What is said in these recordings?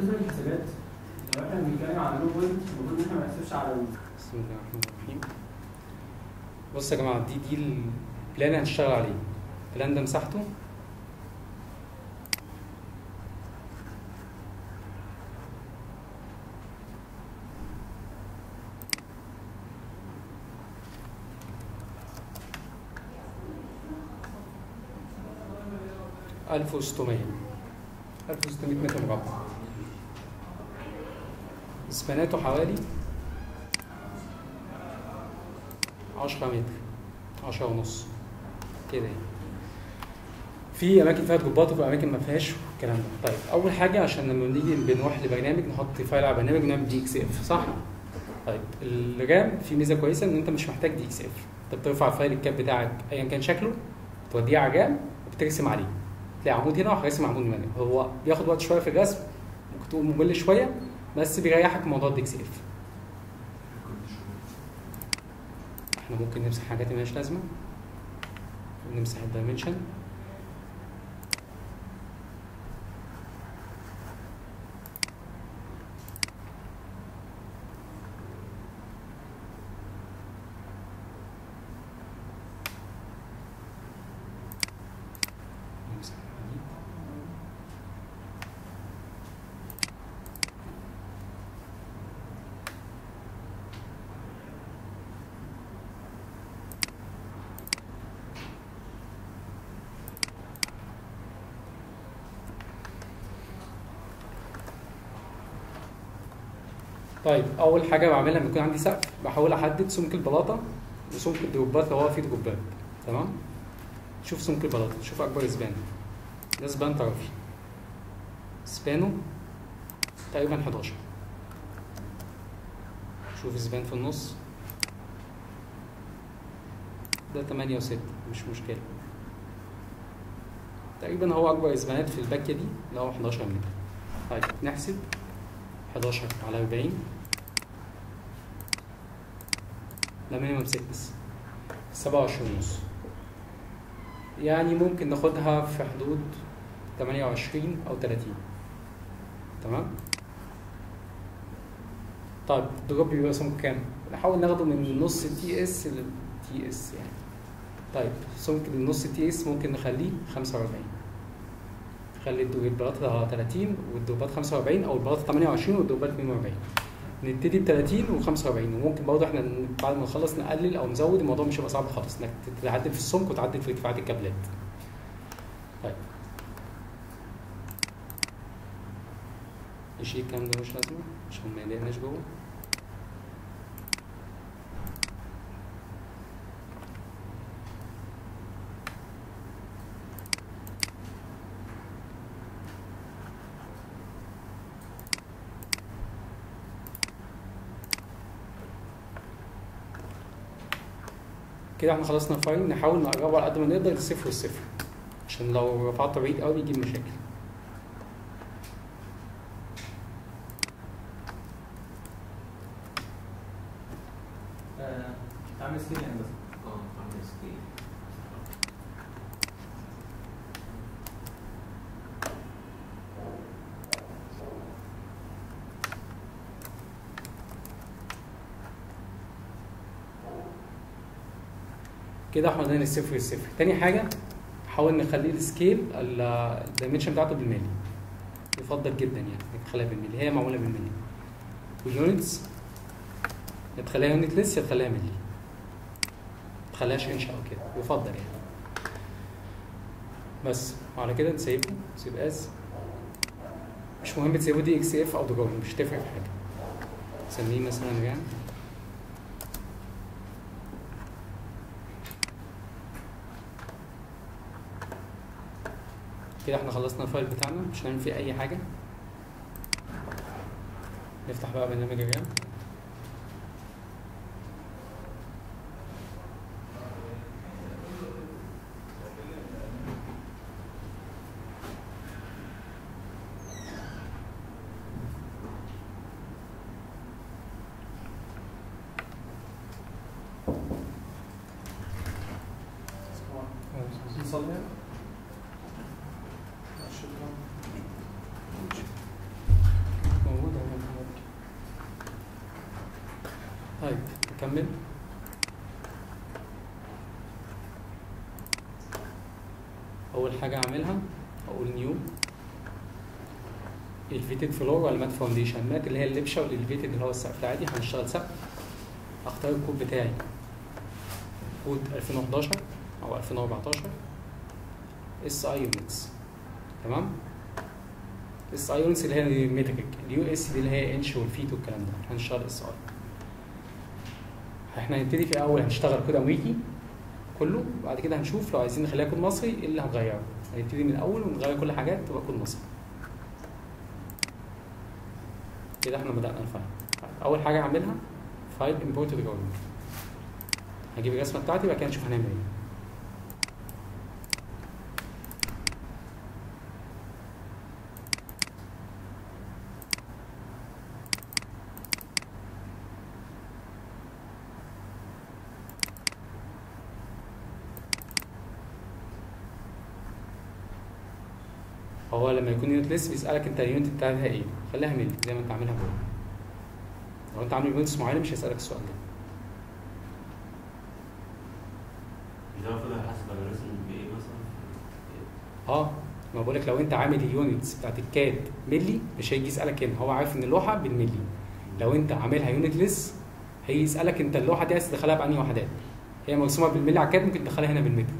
بالنسبه للحسابات لو احنا بنتكلم على لو بوينت المفروض ان احنا ما نحسبش على ال- بسم الله الرحمن الرحيم بص يا جماعه دي دي البلان اللي هنشتغل عليه البلان ده مساحته ألف وستمية ألف وستمية متر مربع سباناته حوالي عشرة متر عشرة ونص كده يعني في اماكن فيها جروبات وفي اماكن ما فيهاش والكلام ده طيب اول حاجه عشان لما نيجي بنروح لبرنامج نحط فايل على برنامج نعمل دي اكس اف صح طيب الرام في ميزه كويسه ان انت مش محتاج دي اكس اف انت بترفع فايل الكاب بتاعك ايا كان شكله توديه على الرام وبترسم عليه تلاقي عمود هنا وهرسم عمود هنا هو بياخد وقت شويه في الرسم ممكن تقول ممل شويه بس بيريحك موضوع الدي اكس اف احنا ممكن نمسح حاجات مالهاش لازمه ونمسح الدايمنشن نمسح دي. طيب اول حاجه بعملها لما يكون عندي سقف بحاول احدد سمك البلاطه وسمك الدروبات لو هو في دروبات تمام شوف سمك البلاطه شوف اكبر سبان ده سبان طرفي سبانه تقريبا 11 شوف سبان في النص ده 8 و6 مش مشكله تقريبا هو اكبر اسبانات في الباكيه دي اللي هو 11 متر طيب نحسب 11 على 40 ده مينيمم 6 27 ونص يعني ممكن ناخدها في حدود 28 او 30 تمام طيب الدروب بيبقى سمك كام؟ نحاول ناخده من نص تي اس للتي اس يعني طيب سمك النص تي اس ممكن نخليه 45 نخلي البلاطة على 30 والدروبات 45 او البلاطة 28 والدروبات 42 نبتدي ب 30 و 45 وممكن برضه احنا بعد ما نخلص نقلل او نزود الموضوع مش هيبقى صعب خالص انك تعدل في السمك وتعدل في ارتفاعات الكابلات. طيب نشيل الكلام ده مش لازمه عشان ما يضايقناش جوه. كده احنا خلصنا الفايل نحاول نقربه على قد ما نقدر للصفر والصفر عشان لو رفعته بعيد قوي بيجيب مشاكل آه، تعمل سكيل يعني بس اه عامل سكيل كده احنا قلنا الصفر والصفر تاني حاجه حاول نخليه السكيل الدايمنشن بتاعته بالملي يفضل جدا يعني انك تخليها بالملي هي معموله بالملي واليونتس يا تخليها يونت ليس يا تخليها ملي ما تخليهاش انش او كده يفضل يعني بس وعلى كده نسيبه نسيب از مش مهم تسيبه دي اكس اف او دراجون مش هتفرق في حاجه نسميه مثلا رام كده احنا خلصنا الفايل بتاعنا مش هنعمل فيه اي حاجه نفتح بقى برنامج الرام نصلي اول حاجه اعملها اقول نيو الفيتد فلور ولا مات فاونديشن مات اللي هي اللبشه والالفيتد اللي هو السقف العادي هنشتغل سقف اختار الكود بتاعي كود 2011 او 2014 اس اي يونتس تمام اس اي يونتس اللي هي مترك اليو اس دي اللي هي انش والفيت والكلام ده هنشتغل اس اي احنا هنبتدي في الاول هنشتغل كود امريكي كله وبعد كده هنشوف لو عايزين نخليها كود مصري ايه اللي هنغيره هنبتدي من الاول ونغير كل حاجات تبقى كود مصري كده احنا بدأنا الفايل اول حاجه هعملها فايل امبورت دراينج هجيب الرسمه بتاعتي وبعد كده نشوف هنعمل ايه هو لما يكون يونت ليس بيسألك انت اليونت بتاعتها ايه خليها ملي زي ما انت عاملها جوه لو انت عامل يونتس معينه مش هيسألك السؤال ده مش ده المفروض هيحاسب على الرسم بايه مثلا؟ اه ما بقولك لو انت عامل اليونتس بتاعت الكاد ملي مش هيجي يسألك هنا هو عارف ان اللوحه بالملي لو انت عاملها يونت ليس هيجي يسألك انت اللوحه دي عايز تدخلها بأنهي وحدات هي مرسومه بالملي على الكاد ممكن تدخلها هنا بالمتر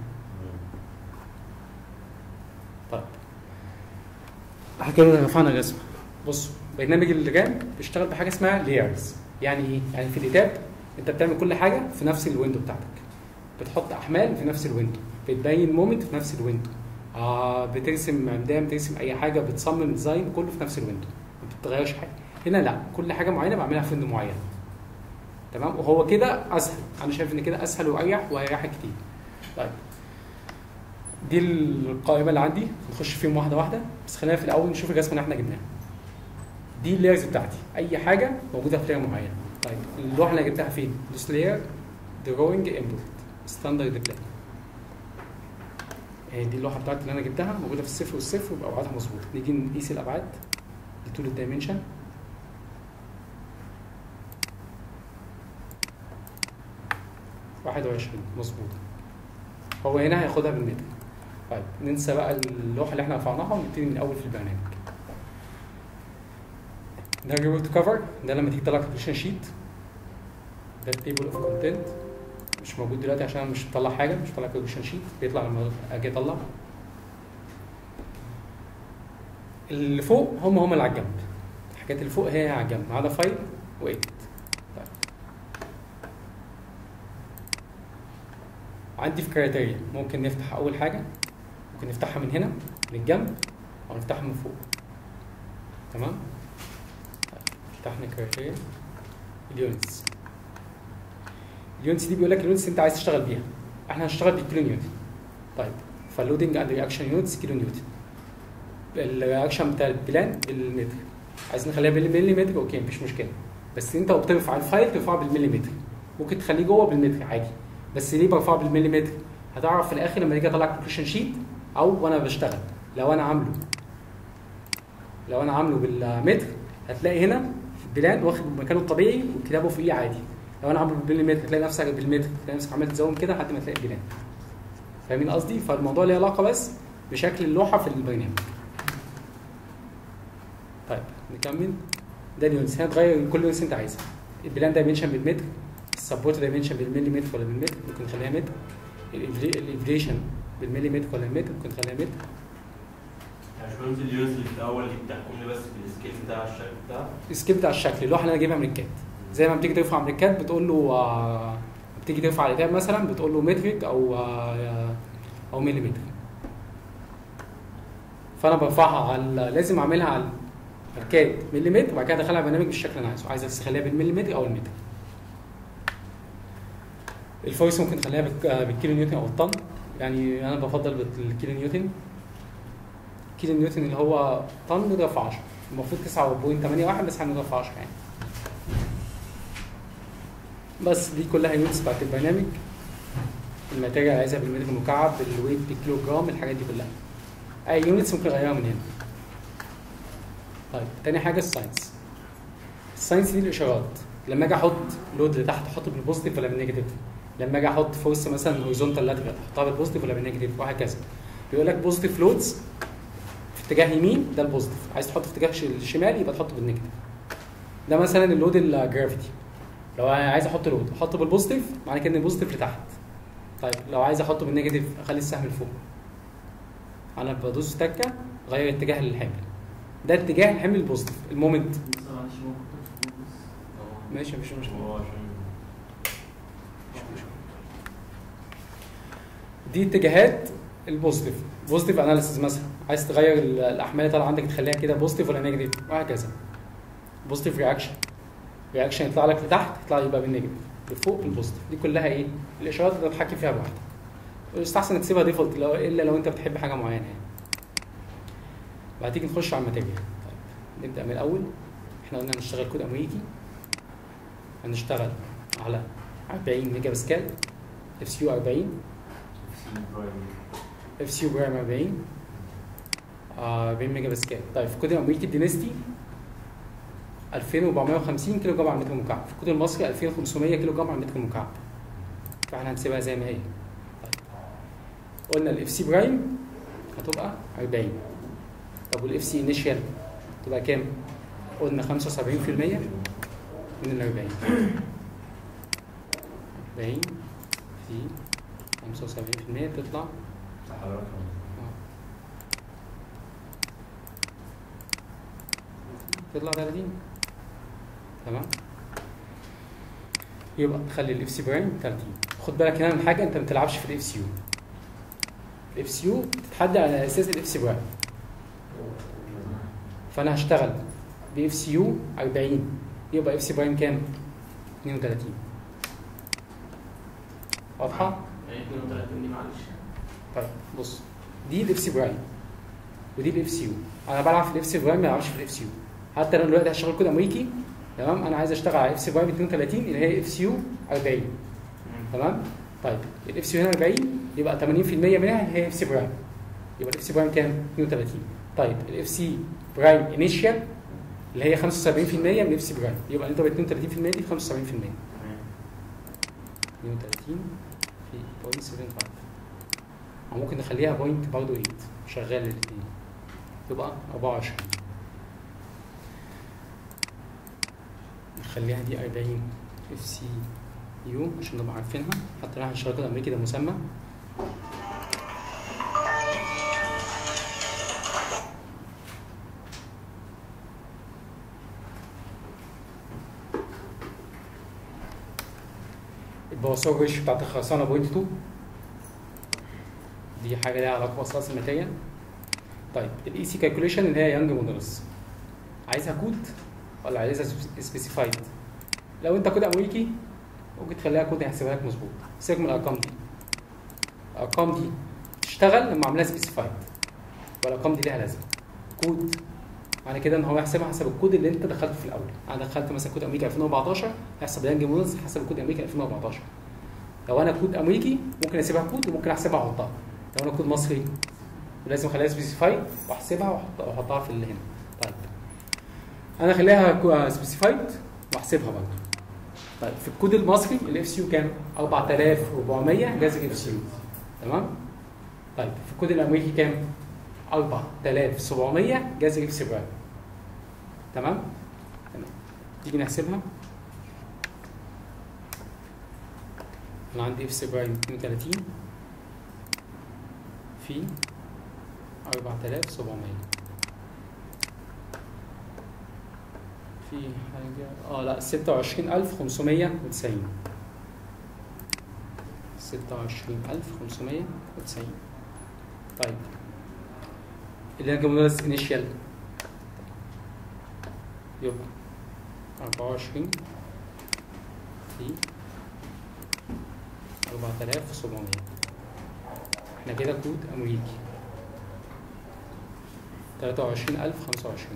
طيب احنا كده رفعنا الرسمه بصوا برنامج الرام بيشتغل بحاجه اسمها لايرز يعني ايه؟ يعني في الايتاب انت بتعمل كل حاجه في نفس الويندو بتاعتك بتحط احمال في نفس الويندو بتبين مومنت في نفس الويندو آه بترسم عمدان بترسم اي حاجه بتصمم ديزاين كله في نفس الويندو ما بتتغيرش حاجه هنا لا كل حاجه معينه بعملها في ويندو معين تمام وهو كده اسهل انا شايف ان كده اسهل واريح وهيريحك كتير طيب دي القائمه اللي عندي نخش فيهم واحده واحده بس خلينا في الاول نشوف الرسمه اللي احنا جبناها دي اللايرز بتاعتي اي حاجه موجوده في لاير معين طيب اللوحه اللي أنا جبتها فين دوس لاير دروينج امبورت ستاندرد بلان اهي دي اللوحه بتاعتي اللي انا جبتها موجوده في الصفر والصفر وبابعادها مظبوطه نيجي نقيس الابعاد لطول الدايمنشن واحد وعشرين مظبوط هو هنا هياخدها بالمتر طيب ننسى بقى اللوحه اللي احنا رفعناها ونبتدي من الاول في البرنامج ده ريبورت كفر ده لما تيجي تطلع كونديشن شيت ده التيبل اوف كونتنت مش موجود دلوقتي عشان أنا مش مطلع حاجه مش مطلع كونديشن شيت بيطلع لما اجي اطلع اللي فوق هم هم اللي على الجنب الحاجات اللي فوق هي على الجنب ما عدا فايل وايديت طيب. عندي في كرايتيريا ممكن نفتح اول حاجه ممكن نفتحها من هنا من الجنب او نفتحها من فوق تمام طيب، فتحنا كرايتيريا اليونتس اليونتس دي بيقول لك اليونتس انت عايز تشتغل بيها احنا هنشتغل بالكيلو نيوتن طيب فاللودنج اند رياكشن يونتس كيلو نيوتن الرياكشن بتاع البلان بالمتر عايزين نخليها بالمليمتر اوكي مفيش مشكله بس انت وبترفع الفايل ترفعه بالمليمتر ممكن تخليه جوه بالمتر عادي بس ليه برفعه بالمليمتر هتعرف في الاخر لما تيجي اطلع كونكلوشن شيت او وانا بشتغل لو انا عامله لو انا عامله بالمتر هتلاقي هنا البلان واخد مكانه الطبيعي وكتابه فوقيه عادي لو انا عامله بالمليمتر تلاقي نفسك بالمتر تلاقي نفسك عمال تزوم كده لحد ما تلاقي البلان فاهمين قصدي فالموضوع ليه علاقه بس بشكل اللوحه في البرنامج طيب نكمل ده اليونس هنا تغير كل يونس انت عايزها البلان دايمنشن بالمتر السبورت دايمنشن بالمليمتر ولا بالمتر ممكن نخليها متر الانفليشن بالمليمتر ولا المتر ممكن نخليها متر يعني مش بنزل اليونز اللي في الاول دي بتحكم لي بس بالسكيل بتاع الشكل بتاعها السكيل بتاع الشكل اللوحه اللي انا جايبها من الكاد زي ما بتيجي ترفع من الكاد بتقول له آه، بتيجي ترفع الكتاب مثلا بتقول له مترك او آه، او مليمتر فانا برفعها على لازم اعملها على الكاد مليمتر وبعد كده ادخلها برنامج بالشكل اللي انا عايزه عايز اخليها بالمليمتر او المتر الفويس ممكن تخليها بالك- آه، بالكيلو نيوتن او الطن يعني انا بفضل بالكيلو نيوتن كيلو نيوتن اللي هو طن نضرب في 10 المفروض 9.81 بس هنضرب في 10 يعني بس دي كلها يونتس بتاعت البرنامج الماتيريال عايزها بالمتر المكعب بالويت بالكيلو جرام الحاجات دي كلها اي يونتس ممكن اغيرها من هنا طيب تاني حاجه الساينس الساينس دي الاشارات لما اجي احط لود لتحت احطه بالبوزيتيف ولا بالنيجاتيف لما اجي احط فورس مثلا هوريزونتال لاترال احطها بالبوزيتيف ولا بالنيجاتيف وهكذا بيقول لك بوزيتيف لودز في اتجاه يمين ده البوزيتيف عايز تحطه في اتجاه ش- الشمال يبقى تحطه بالنيجاتيف ده مثلا اللود الجرافيتي لو أنا عايز احط لود احطه بالبوزيتيف معنى كده ان البوزيتيف لتحت طيب لو عايز احطه بالنيجاتيف اخلي السهم لفوق انا بدوس تكه غير اتجاه الحمل ده اتجاه الحمل البوزيتيف المومنت بس معلش ممكن تدخل بس ماشي مفيش مشكله هو عشان دي اتجاهات البوزيتيف بوزيتيف اناليسيس مثلا عايز تغير ال- الاحمال اللي طالعه عندك تخليها كده بوزيتيف ولا نيجاتيف وهكذا بوزيتيف رياكشن رياكشن يطلع لك لتحت يطلع يبقى بالنيجاتيف لفوق البوزيتيف دي كلها ايه الاشارات اللي تتحكم فيها براحتك يستحسن تسيبها ديفولت لو الا لو انت بتحب حاجه معينه يعني بعد تيجي نخش على الماتيريال طيب نبدا من الاول احنا قلنا هنشتغل كود امريكي هنشتغل على 40 ميجا باسكال اف سي يو 40 سي برايم اف سي يو برايم 40 آه 40 ميجا باسكال طيب في الكود الامريكي الدينستي 2450 كيلو جرام على متر مكعب في الكود المصري 2500 كيلو جرام على متر مكعب فاحنا هنسيبها زي ما هي طيب قلنا الاف سي برايم هتبقى 40 طب والاف سي انيشال تبقى كام؟ قلنا 75% من ال 40 40 في 75% تطلع حضرتك تطلع 30 تمام يبقى تخلي الاف سي برايم 30 خد بالك هنا من حاجه انت ما بتلعبش في الاف سي يو الاف سي يو بتتحدى على اساس الاف سي برايم فانا هشتغل باف سي يو 40 يبقى اف سي برايم كام 32 واضحه يعني 32 دي معلش طيب بص دي الاف سي برايم ودي الاف سي يو انا بلعب في الاف سي برايم ما بلعبش في الاف سي يو حتى انا دلوقتي هشتغل كود امريكي تمام انا عايز اشتغل على اف سي برايم 32 اللي هي اف سي يو 40 تمام طيب الاف سي يو هنا 40 يبقى 80% منها اللي هي اف سي برايم يبقى الاف سي برايم كام 32 طيب الاف سي برايم انيشال اللي هي 75% من اف سي برايم يبقى انت ب 32% دي 75% 32 في 0.75 او ممكن نخليها بوينت برضه 8 شغال الاثنين تبقى 24 نخليها دي 40 اف سي يو عشان نبقى عارفينها حتى لها الشراكه الامريكي ده مسمى البواسير ريش بتاعت الخرسانه بوينت 2 دي حاجه ليها علاقه بوصلات الماتيريال طيب الاي سي كالكوليشن اللي هي يانج مودولس عايزها كود ولا عايزها سبيسيفايد لو انت كود امريكي ممكن تخليها كود يحسبها لك مظبوط سيبك من الارقام دي الارقام دي تشتغل لما عاملاها سبيسيفايد والارقام دي ليها لازمه كود معنى كده ان هو يحسبها حسب الكود اللي انت دخلته في الاول انا دخلت مثلا كود امريكي 2014 هيحسب يانج مودولس حسب الكود الامريكي 2014 لو انا كود امريكي ممكن اسيبها كود وممكن احسبها واحطها لو انا كود مصري لازم اخليها سبيسيفايد واحسبها وأحط- واحطها في اللي هنا طيب انا اخليها سبيسيفايد واحسبها برضه طيب في الكود المصري الاف سي يو كام 4400 جذر اف سي يو تمام طيب في الكود الامريكي كام 4700 جذر اف سي برايم تمام تمام تيجي نحسبها انا عندي اف سي برايم 32 في 4700 في حاجة اه لا 26590 26590 طيب اللي انا جبنا انيشال يبقى 24 في 4700 احنا كده كود امريكي 23025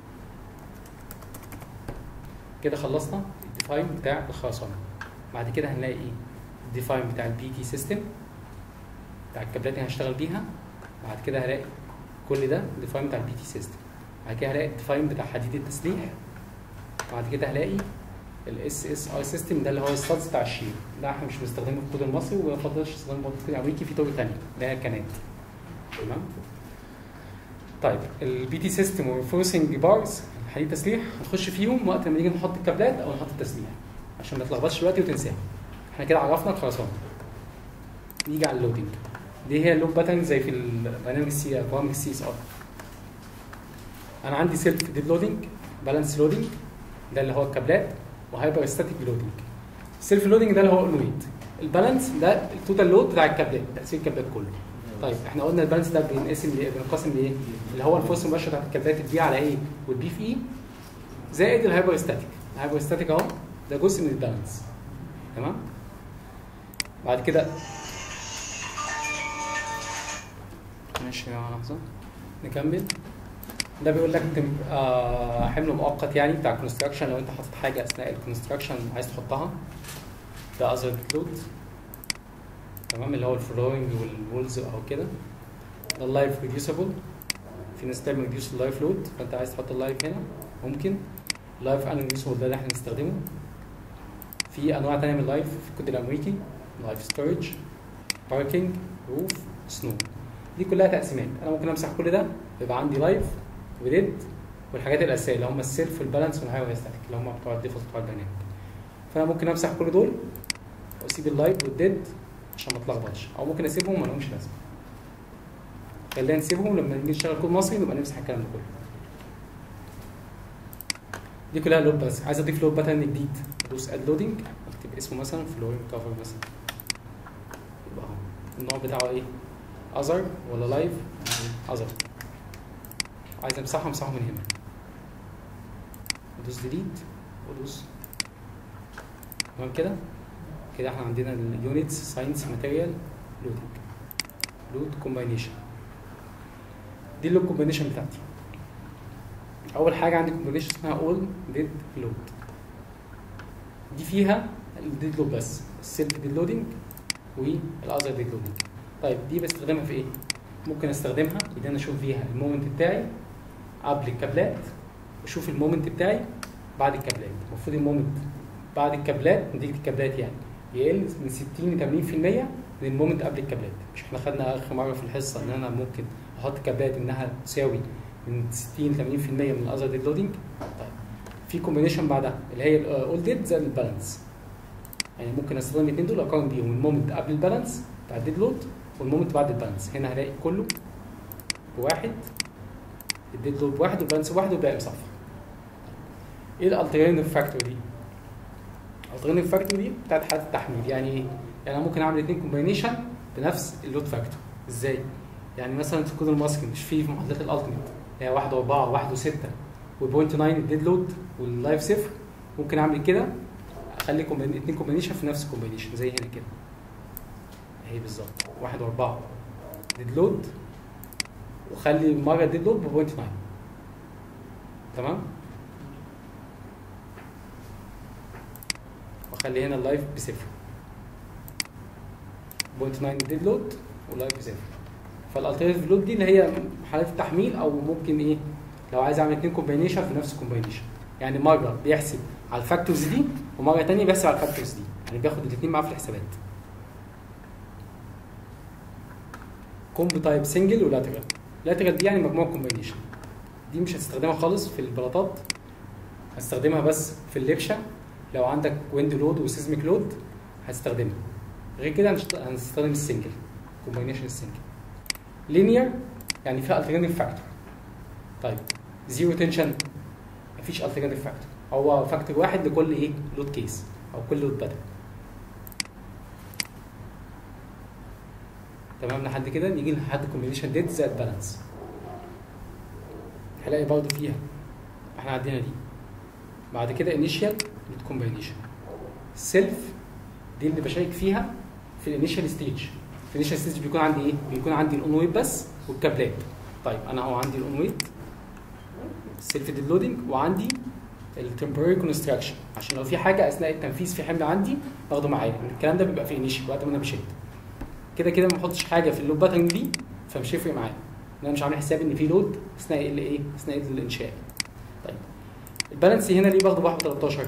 كده خلصنا الديفاين بتاع الخرسانه بعد كده هنلاقي ايه الديفاين بتاع البي تي سيستم بتاع الكابلات اللي هنشتغل بيها بعد كده هلاقي كل ده الديفاين بتاع البي تي سيستم بعد كده هلاقي الديفاين بتاع حديد التسليح بعد كده هلاقي الاس اس اي سيستم ده اللي هو الستاتس بتاع الشيل ده احنا مش بنستخدمه في الكود المصري وما بفضلش استخدامه برضه في الكود الامريكي في طرق ثانيه اللي هي الكنات تمام طيب البي تي سيستم والفورسنج بارز حديد تسليح هنخش فيهم وقت لما نيجي نحط الكابلات او نحط التسليح عشان ما تلخبطش دلوقتي وتنساها احنا كده عرفنا الخرسانه نيجي على اللودنج دي هي اللود باترن زي في البرنامج السي برامج السي اس ار انا عندي سيلف ديد لودنج بالانس لودنج ده اللي هو الكابلات وهايبر ستاتيك لودنج السيلف لودنج ده اللي هو الويت البالانس ده التوتال لود بتاع الكابلات تاثير الكابلات كله طيب احنا قلنا البالانس ده بينقسم لايه بينقسم لايه اللي هو الفورس المباشر بتاعت الكابلات البي على ايه والبي في اي زائد الهايبر ستاتيك الهايبر ستاتيك اهو ده جزء من البالانس تمام بعد كده ماشي يا جماعه لحظه نكمل ده بيقول لك تم- آه، حمل مؤقت يعني بتاع كونستراكشن لو انت حاطط حاجه اثناء الكونستراكشن عايز تحطها ده اذر لود تمام اللي هو الفلورنج والوولز او كده ده اللايف ريديوسبل في ناس تعمل ريديوس اللايف لود فانت عايز تحط اللايف هنا ممكن لايف ان ريديوسبل ده اللي احنا بنستخدمه في انواع تانية من اللايف في الكود الامريكي لايف ستورج باركينج روف سنو دي كلها تقسيمات انا ممكن امسح كل ده يبقى عندي لايف وديد والحاجات الاساسيه اللي هم السيلف والبالانس والهاي ستاتيك اللي هم بتوع الديفولت بتوع البرنامج فانا ممكن امسح كل دول واسيب اللايف والديد عشان ما اتلخبطش او ممكن اسيبهم ما لهمش لازمه خلينا نسيبهم لما نيجي نشتغل كود مصري نبقى نمسح الكلام ده كله دي كلها لود بس عايز اضيف لود باترن جديد ادوس اد لودنج اكتب اسمه مثلا فلورين كفر مثلا يبقى اهو النوع بتاعه ايه اذر ولا لايف اذر عايز امسحه امسحه من هنا ادوس ديليت وادوس تمام كده كده احنا عندنا اليونتس ساينس ماتيريال لودنج لود كومباينيشن دي اللود كومباينيشن بتاعتي اول حاجه عندي كومباينيشن اسمها اول ديد لود دي فيها الديد لود بس السيلف ديد لودنج والاذر ديد لودنج طيب دي بستخدمها في ايه ممكن استخدمها ان انا اشوف فيها المومنت بتاعي قبل الكابلات واشوف المومنت بتاعي بعد الكابلات المفروض المومنت بعد الكابلات نتيجه الكابلات يعني يقل من 60 ل 80% من المومنت قبل الكابلات مش احنا خدنا اخر مره في الحصه ان انا ممكن احط كابلات انها تساوي من 60 ل 80% من الاذر ديد لودنج طيب في كومبينيشن بعدها اللي هي الاول ديد زائد البالانس يعني ممكن استخدم الاثنين دول اقارن بيهم المومنت قبل البالانس بتاع الديد لود والمومنت بعد البالانس هنا هلاقي كله بواحد الديد لود بواحد والبالانس بواحد والباقي مصفر ايه الالترناتيف فاكتور دي؟ الالترناتيف فاكتور دي بتاعت حالة التحميل يعني ايه؟ يعني انا ممكن اعمل اثنين كومبينيشن بنفس اللود فاكتور ازاي؟ يعني مثلا في الكود الماسكي مش في في معادلات الالتيميت هي 1 و4 و1 و6 و0.9 الديد لود واللايف صفر ممكن اعمل كده اخلي كومبين... اثنين كومبينيشن في نفس الكومبينيشن زي هنا كده اهي بالظبط 1 و4 ديد لود وخلي مره ديد لود ب 0.9 تمام واخلي هنا اللايف بصفر 0.9 ديد لود واللايف بصفر فالالترناتيف لود دي اللي هي حالات التحميل او ممكن ايه لو عايز اعمل اثنين كومبينيشن في نفس الكومبينيشن يعني مره بيحسب على الفاكتورز دي ومره ثانيه بيحسب على الفاكتورز دي يعني بياخد الاثنين معاه في الحسابات كومبو تايب سنجل ولاترال لاترال دي يعني مجموعه كومبينيشن دي مش هتستخدمها خالص في البلاطات هتستخدمها بس في اللبشه لو عندك ويند لود وسيزميك لود هتستخدمها غير كده هنشت- هنستخدم السنجل كومبينيشن السنجل لينير يعني فيها الترناتيف فاكتور طيب زيرو تنشن مفيش الترناتيف فاكتور هو فاكتور واحد لكل ايه لود كيس او كل لود بدل تمام لحد كده نيجي لحد كومبينيشن ديت زائد بالانس هلاقي برضه فيها احنا عدينا دي بعد كده انيشال لود كومبينيشن سيلف دي اللي بشارك فيها في الانيشال ستيج في الانيشال ستيج بيكون عندي ايه؟ بيكون عندي الاون ويت بس والكابلات طيب انا اهو عندي الاون ويت سيلف ديد لودنج وعندي التمبراري كونستراكشن عشان لو في حاجه اثناء التنفيذ في حمل عندي باخده معايا الكلام ده بيبقى في انيشال وقت ما انا بشد كده كده ما احطش حاجه في اللود باترن دي فمش هيفرق معايا انا مش عامل حساب ان في لود اثناء ال ايه اثناء الانشاء طيب البالانس هنا ليه باخده واحد ب 13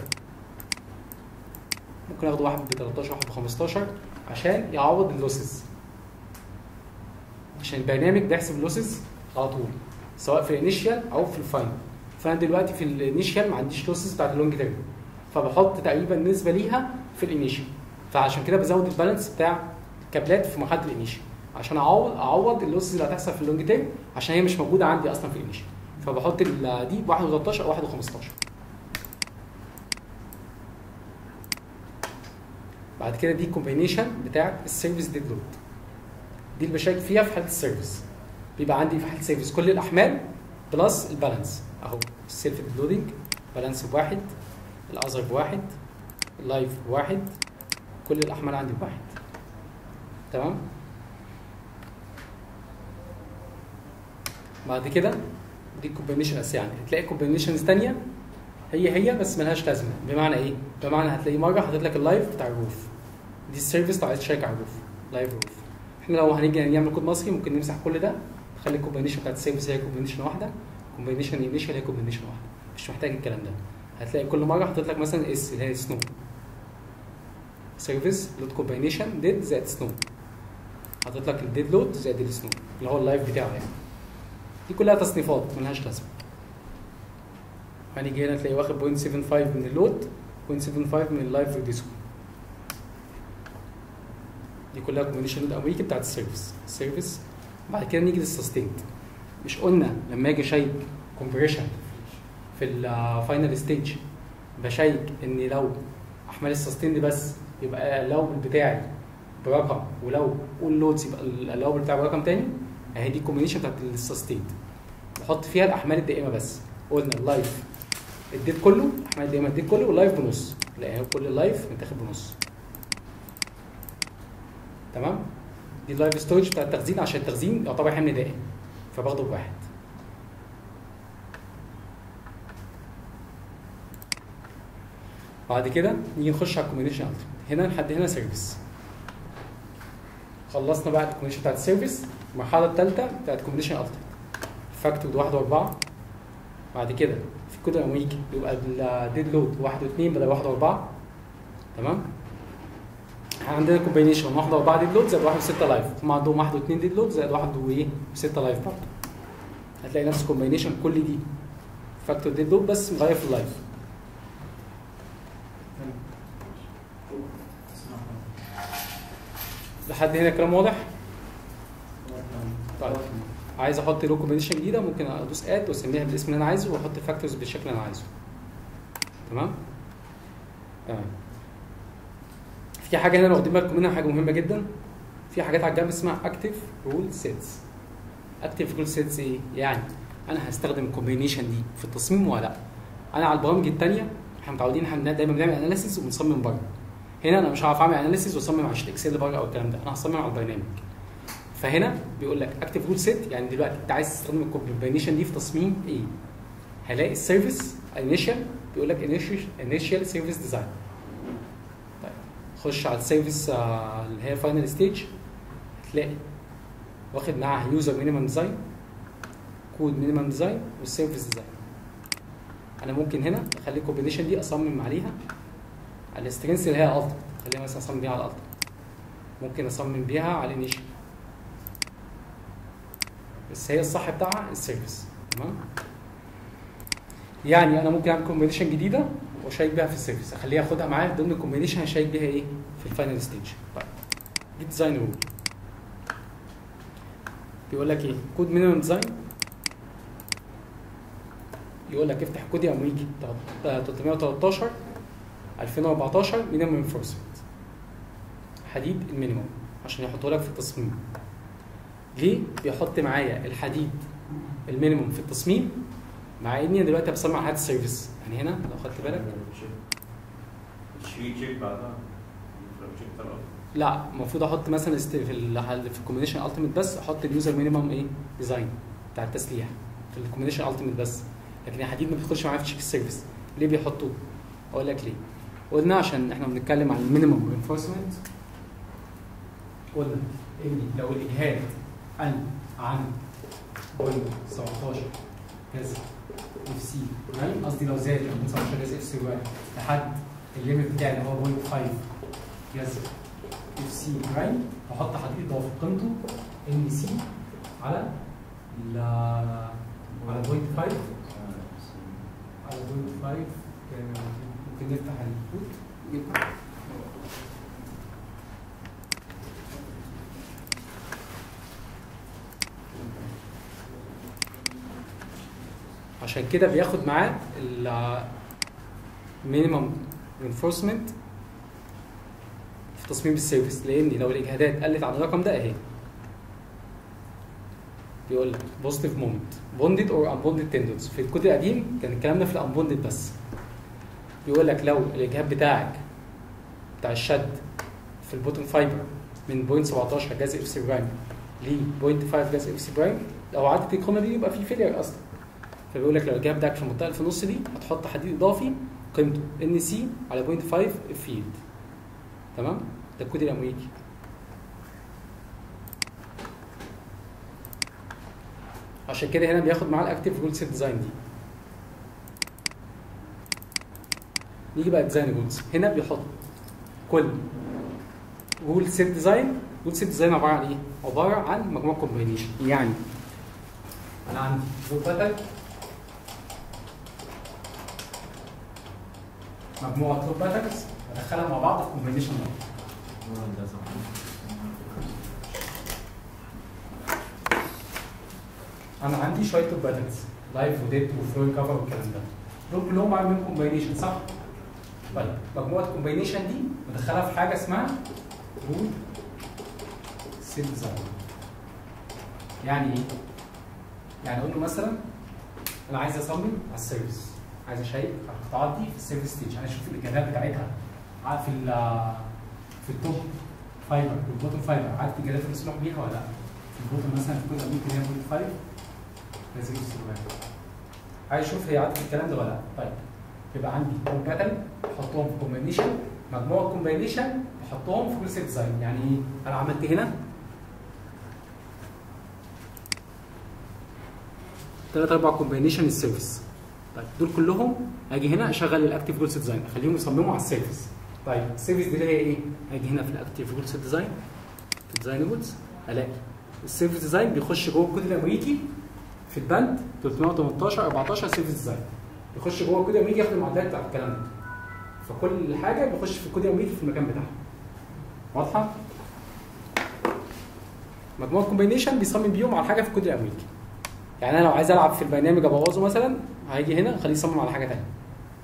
ممكن اخده واحد ب 13 واحد ب 15 عشان يعوض اللوسز عشان البرنامج بيحسب اللوسز على طول سواء في الانيشال او في الفاينل فانا دلوقتي في الانيشال ما عنديش لوسز بتاعت اللونج تيرم فبحط تقريبا نسبه ليها في الانيشال فعشان كده بزود البالانس بتاع الكابلات في مرحله الانيشال عشان اعوض اعوض اللوسز اللي هتحصل في اللونج تيرم عشان هي مش موجوده عندي اصلا في الانيشال فبحط ال- دي ب 1.13 او 1.15 بعد كده دي كومبينيشن بتاعت السيرفيس ديد لود دي اللي بشارك فيها في حاله السيرفيس بيبقى عندي في حاله السيرفيس كل الاحمال بلس البالانس اهو السيلف ديد لودنج بالانس بواحد الاذر بواحد اللايف بواحد كل الاحمال عندي بواحد تمام بعد كده دي الكومبينيشن الاساسيه يعني هتلاقي كومبينيشنز ثانيه هي هي بس ملهاش لازمه بمعنى ايه؟ بمعنى هتلاقي مره حاطط لك اللايف بتاع الروف دي السيرفيس لو عايز تشارك على الروف لايف روف احنا لو هنيجي نعمل كود مصري ممكن نمسح كل ده نخلي الكومبينيشن بتاعت السيرفيس هي كومبينيشن واحده كومبينيشن انيشال هي كومبينيشن واحده مش محتاج الكلام ده هتلاقي كل مره حاطط لك مثلا اس اللي هي سنو سيرفيس لود كومبينيشن ديد زائد سنو حاطط لك الديد لود زائد السنو اللي هو اللايف بتاعه يعني دي كلها تصنيفات ملهاش لازمه هنيجي هنا تلاقي واخد 0.75 من اللود 0.75 من اللايف ريديسكو دي كلها كومبينيشن لود امريكي بتاعت السيرفيس السيرفيس بعد كده نيجي للسستيند مش قلنا لما اجي اشيك كومبريشن في الفاينل ستيج بشيك ان لو احمال السستيند بس يبقى اللوبل بتاعي برقم ولو قول لودز يبقى اللوبل بتاعي برقم تاني اهي دي الكومبينيشن بتاعت السستيند بحط فيها الاحمال الدائمه بس قلنا اللايف الديت كله احمال الدائمه الديت كله واللايف بنص لا اهي كل اللايف متاخد بنص تمام دي اللايف ستورج بتاع التخزين عشان التخزين يعتبر حمل دائم فباخده بواحد بعد كده نيجي نخش على الكومبينيشن التيمت هنا لحد هنا سيرفيس خلصنا بقى الكومبينيشن بتاعت السيرفيس المرحله الثالثه بتاعت الكومبينيشن التيمت فاكتور واحد واربعه بعد كده في الكود الامريكي يبقى الديد لود واحد واثنين بدل واحد واربعه تمام احنا عندنا كومبينيشن واحد واربعه ديد لود زائد واحد وسته لايف هم عندهم واحد واثنين ديد لود زائد واحد وايه وسته لايف برضه هتلاقي نفس الكومبينيشن كل دي فاكتور ديد لود بس مغير في اللايف لحد هنا الكلام واضح؟ طيب عايز احط له كومبينيشن جديده ممكن ادوس اد واسميها بالاسم اللي انا عايزه واحط فاكتورز بالشكل اللي انا عايزه تمام تمام في حاجه هنا لو واخدين بالكم منها حاجه مهمه جدا في حاجات على الجنب اسمها اكتيف رول سيتس اكتيف رول سيتس ايه يعني انا هستخدم الكومبينيشن دي في التصميم ولا لا انا على البرامج الثانيه احنا متعودين احنا دايما بنعمل اناليسيس وبنصمم بره هنا انا مش هعرف اعمل اناليسيس واصمم على شيت اكسل بره او الكلام ده انا هصمم على البرنامج فهنا بيقول لك اكتيف رول سيت يعني دلوقتي انت عايز تستخدم الكومبينيشن دي في تصميم ايه؟ هلاقي السيرفيس انيشال بيقول لك انيشال سيرفيس ديزاين طيب خش على السيرفيس آه، اللي هي فاينل ستيج هتلاقي واخد معاها يوزر مينيمم ديزاين كود مينيمم ديزاين والسيرفيس ديزاين انا ممكن هنا اخلي الكومبينيشن دي اصمم عليها على السترينث اللي هي الالت خليها مثلا اصمم بيها على الالت ممكن اصمم بيها على الانيشال بس هي الصح بتاعها السيرفيس تمام يعني انا ممكن اعمل كومبينيشن جديده واشيك بيها في السيرفيس اخليها اخدها معايا ضمن الكومبينيشن هشيك بيها ايه في الفاينل ستيج طيب دي ديزاين رول بيقول لك ايه كود مينيمم ديزاين يقول لك افتح كود يا امريكي 313 2014 مينيمم انفورسمنت حديد المينيمم عشان يحطه لك في التصميم ليه بيحط معايا الحديد المينيموم في التصميم مع اني أنا دلوقتي بصمم على هات السيرفيس يعني هنا لو خدت بالك شيء تشيك بعدها تشيك طلع لا المفروض احط مثلا است- في ال في الكومبينيشن التيميت بس احط اليوزر مينيمم ايه ديزاين بتاع التسليح في الكومبينيشن التيميت بس لكن الحديد ما بيدخلش معايا في تشيك السيرفيس ليه بيحطوه؟ اقول لك ليه قلنا عشان احنا بنتكلم عن المينيمم انفورسمنت قلنا ان لو الاجهاد قل عن بوينت 17 كذا اف سي تمام قصدي لو زاد من 17 كذا اف سي واحد لحد الليمت بتاعي اللي هو بوينت 5 كذا اف سي برايم بحط حديد اضافي قيمته ان سي على ال على بوينت 5 على بوينت 5 كان ممكن نفتح الكود نفتح. عشان كده بياخد معاه المينيمم رينفورسمنت في تصميم السيرفيس لان لو الاجهادات قلت عن الرقم ده اهي بيقول لك بوزيتيف مومنت بوندد اور انبوندد تندونز في الكود القديم كان الكلام ده في الانبوندد بس بيقول لك لو الاجهاد بتاعك بتاع الشد في البوتن فايبر من بوينت 17 جاز اف سي برايم ل بوينت 5 جاز اف سي برايم لو عدت القيمه دي يبقى في فيلير اصلا فبيقول لك لو الجاب بتاعك في المنطقه اللي في النص دي هتحط حديد اضافي قيمته ان سي على بوينت 5 فيلد تمام ده الكود الامريكي عشان كده هنا بياخد معاه الاكتيف رول سيت ديزاين دي نيجي بقى ديزاين رولز هنا بيحط كل رول سيت ديزاين رول سيت ديزاين عباره عن ايه؟ عباره عن مجموعه كومبينيشن يعني انا عندي رول باتل مجموعه رول باتلز ادخلها مع بعض في كومبينيشن واحد انا عندي شويه توب باترنز لايف وديت وفلوي كفر والكلام ده دول كلهم عامل منهم كومباينيشن صح؟ طيب مجموعه الكومباينيشن دي مدخلها في حاجه اسمها رول سيت ديزاين يعني ايه؟ يعني اقول له مثلا انا عايز اصمم على السيرفيس عايز اشيك على القطاعات دي في السيرفيس ستيج عايز اشوف الاجابات بتاعتها عارف في ال في التوب فايبر والبوتtom فايبر عارف الاجابات اللي مسموح بيها ولا لا؟ في البوتtom مثلا في الجزء ممكن هي بوينت 5 لازم يستخدمها عايز اشوف هي عارفه الكلام ده ولا لا طيب يبقى عندي كوم باتل احطهم في كومبينيشن مجموعه كومبينيشن احطهم في كل سيت ديزاين يعني ايه انا عملت هنا ثلاث اربع كومبينيشن السيرفيس طيب دول كلهم اجي هنا اشغل الاكتيف جول سيت ديزاين اخليهم يصمموا على السيرفيس طيب السيرفيس دي اللي هي ايه؟ اجي هنا في الاكتيف جول سيت ديزاين في ديزاين جولز الاقي السيرفيس ديزاين بيخش جوه الكود الامريكي في البند 318 14 سيرفيس ديزاين يخش جوه الكود الامريكي ياخد المعدات بتاعت الكلام ده فكل حاجه بيخش في الكود الامريكي في المكان بتاعها واضحه؟ مجموعه كومبينيشن بيصمم بيهم على حاجه في الكود الامريكي يعني انا لو عايز العب في البرنامج ابوظه مثلا هيجي هنا اخليه يصمم على حاجه ثانيه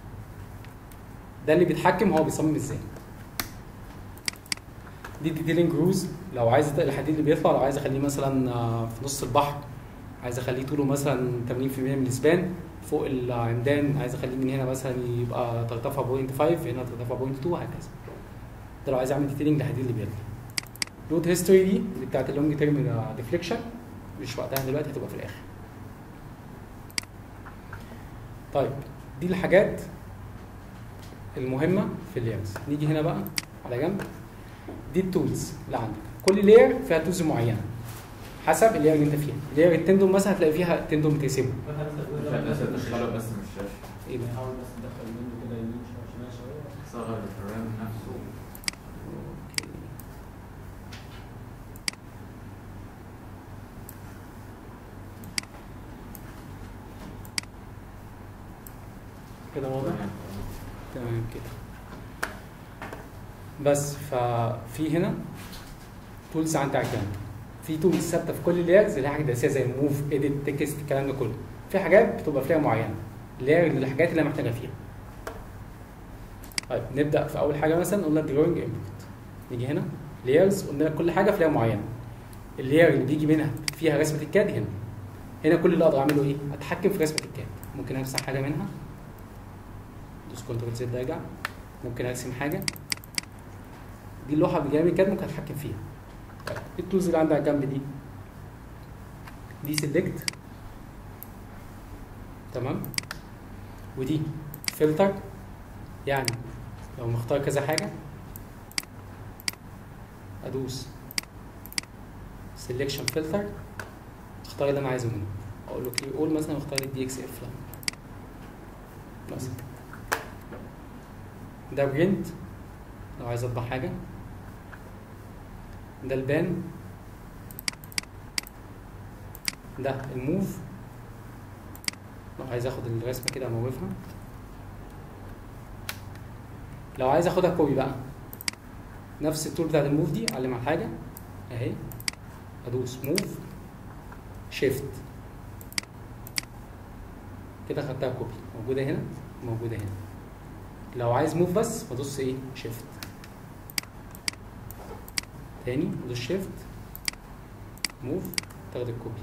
ده اللي بيتحكم هو بيصمم ازاي دي ديتيلنج روز لو عايز الحديد اللي بيطلع لو عايز اخليه مثلا آه، في نص البحر عايز اخليه طوله مثلا 80% من الاسبان فوق العمدان عايز اخليه من هنا مثلا يبقى ترتفع بوينت 5 هنا ترتفع بوينت 2 وهكذا ده لو عايز اعمل ديتيلنج للحديد اللي بيطلع لود هيستوري دي اللي بتاعت اللونج تيرم ديفليكشن مش وقتها دلوقتي هتبقى في الاخر طيب دي الحاجات المهمه في اللايرز نيجي هنا بقى على جنب دي التولز اللي عندك كل لاير فيها تولز معينه حسب اللاير اللي انت فيها لاير التندوم مثلا هتلاقي فيها تندوم بتقسمه الناس تدخله بس من الشاشة ايه ده نحاول بس ندخل منه كده يمين شويه شمال شويه صغر الرام نفسه كده واضح تمام كده بس ففي هنا تولز عندي على الجنب في تولز ثابته في كل لايرز اللي هي حاجه اساسيه زي موف اديت تكست الكلام ده كله في حاجات بتبقى فيها معينه لاير للحاجات اللي انا محتاجها فيها طيب نبدا في اول حاجه مثلا قلنا دروينج انبوت نيجي هنا لايرز قلنا لك كل حاجه في لاير معينه اللاير اللي بيجي منها فيها رسمه الكاد هنا هنا كل اللي اقدر اعمله ايه اتحكم في رسمه الكاد ممكن امسح حاجه منها دوس كنترول زد ارجع ممكن ارسم حاجه دي اللوحه بجانب الكاد ممكن اتحكم فيها طيب ايه التولز اللي عندي على الجنب دي دي سيلكت تمام ودي فلتر يعني لو مختار كذا حاجه ادوس سيلكشن فلتر اختار اللي انا عايزه منه اقول له كلير اول مثلا اختار الدي اكس اف مثلا ده برنت لو عايز اطبع حاجه ده البان ده الموف لو عايز اخد الرسمه كده اموفها لو عايز اخدها كوبي بقى نفس التول بتاعت الموف دي اعلم على حاجه اهي ادوس موف شيفت كده خدتها كوبي موجوده هنا موجوده هنا لو عايز موف بس بدوس ايه شيفت تاني بدوس شيفت موف تاخد الكوبي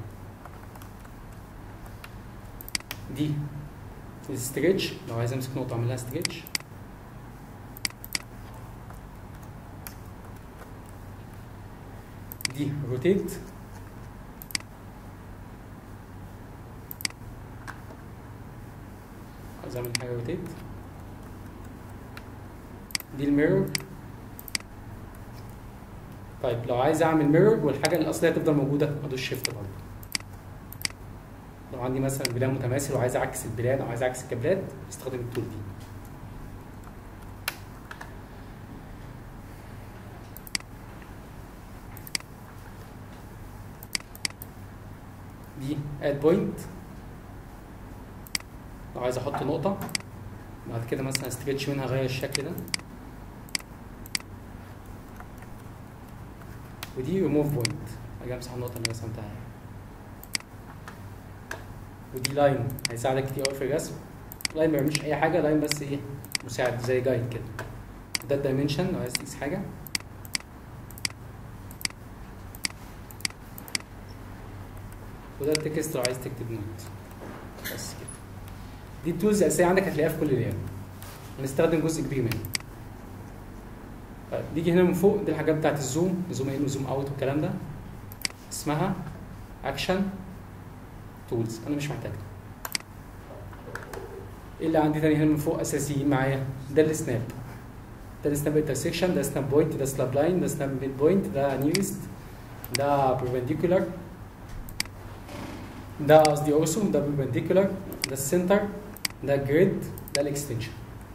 دي الستريتش لو عايز امسك نقطه اعمل لها ستريتش دي روتيت عايز اعمل حاجه روتيت دي الميرور طيب لو عايز اعمل ميرور والحاجه الاصليه تفضل موجوده ادوس شيفت برضه لو عندي مثلا بلان متماثل وعايز اعكس البلان او عايز اعكس الكابلات استخدم التول دي دي اد بوينت لو عايز احط نقطه بعد كده مثلا استريتش منها اغير الشكل ده ودي ريموف بوينت اجي امسح النقطه اللي رسمتها اهي. ودي لاين هيساعدك كتير قوي في الرسم لاين ما بيعملش اي حاجه لاين بس ايه مساعد زي جايد كده ده الدايمنشن لو عايز تقيس حاجه وده التكست لو عايز تكتب نوت بس كده دي التولز الاساسيه عندك هتلاقيها في كل لير هنستخدم جزء كبير منها طيب نيجي هنا من فوق دي الحاجات بتاعت الزوم زوم ان وزوم اوت والكلام ده اسمها اكشن تولز انا مش محتاجها ايه اللي عندي تاني هنا من فوق اساسيين معايا ده السناب ده السناب انترسكشن ده سناب بوينت ده سناب لاين ده سناب ميد بوينت ده نيرست ده بربنديكولار ده قصدي اورسو ده بربنديكولار ده السنتر ده جريد ده الاكستنشن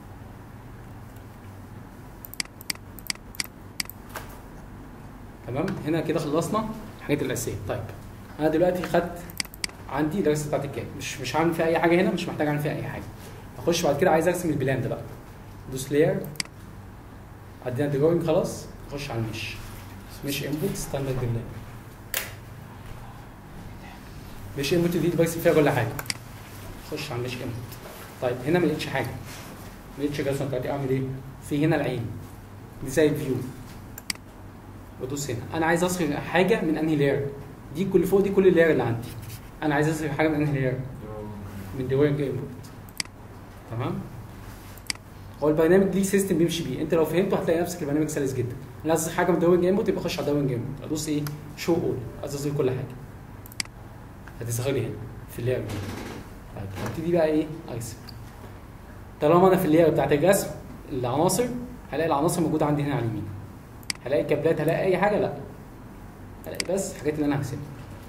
تمام هنا كده خلصنا الحاجات الاساسيه طيب انا دلوقتي خدت عندي الرسمه بتاعت الكاد مش مش هعمل فيها اي حاجه هنا مش محتاج اعمل فيها اي حاجه اخش بعد كده عايز ارسم البلان ده بقى دوس لاير عدينا دروينج خلاص اخش على المش مش انبوت ستاندرد بلان مش انبوت دي برسم فيها كل حاجه اخش على مش انبوت طيب هنا ما لقيتش حاجه ما لقيتش الرسمه بتاعتي اعمل ايه؟ في هنا العين دي زي الفيو بدوس هنا انا عايز اصغر حاجه من انهي لاير دي كل فوق دي كل اللاير اللي عندي انا عايز اصغر حاجه من انهي لاير من ديوينج انبوت تمام هو البرنامج ليه سيستم بيمشي بيه انت لو فهمته هتلاقي نفسك البرنامج سلس جدا انا عايز أصغر حاجه من ديوينج انبوت يبقى اخش على ديوينج انبوت ادوس ايه شو اول عايز اصغر كل حاجه هتظهر لي هنا في اللاير دي طيب هبتدي بقى ايه ارسم طالما انا في اللاير بتاعت الرسم العناصر هلاقي العناصر موجوده عندي هنا على اليمين هلاقي كابلات هلاقي اي حاجه لا هلاقي بس الحاجات اللي انا هرسمها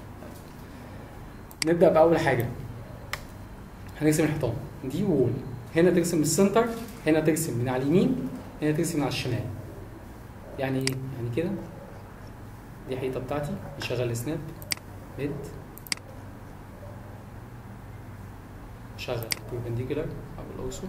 نبدا باول حاجه هنرسم الحيطان دي وول هنا ترسم من السنتر هنا ترسم من على اليمين هنا ترسم من على الشمال يعني ايه يعني كده دي حيطه بتاعتي نشغل سناب ميد شغل perpendicular او الاوسو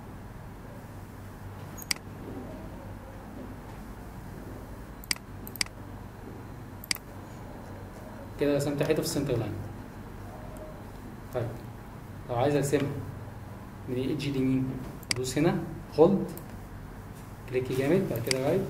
كده رسمت حيطه في السنتر لاين طيب لو عايز ارسمها من الايدج اليمين ادوس هنا هولد كليك جامد بعد كده رايت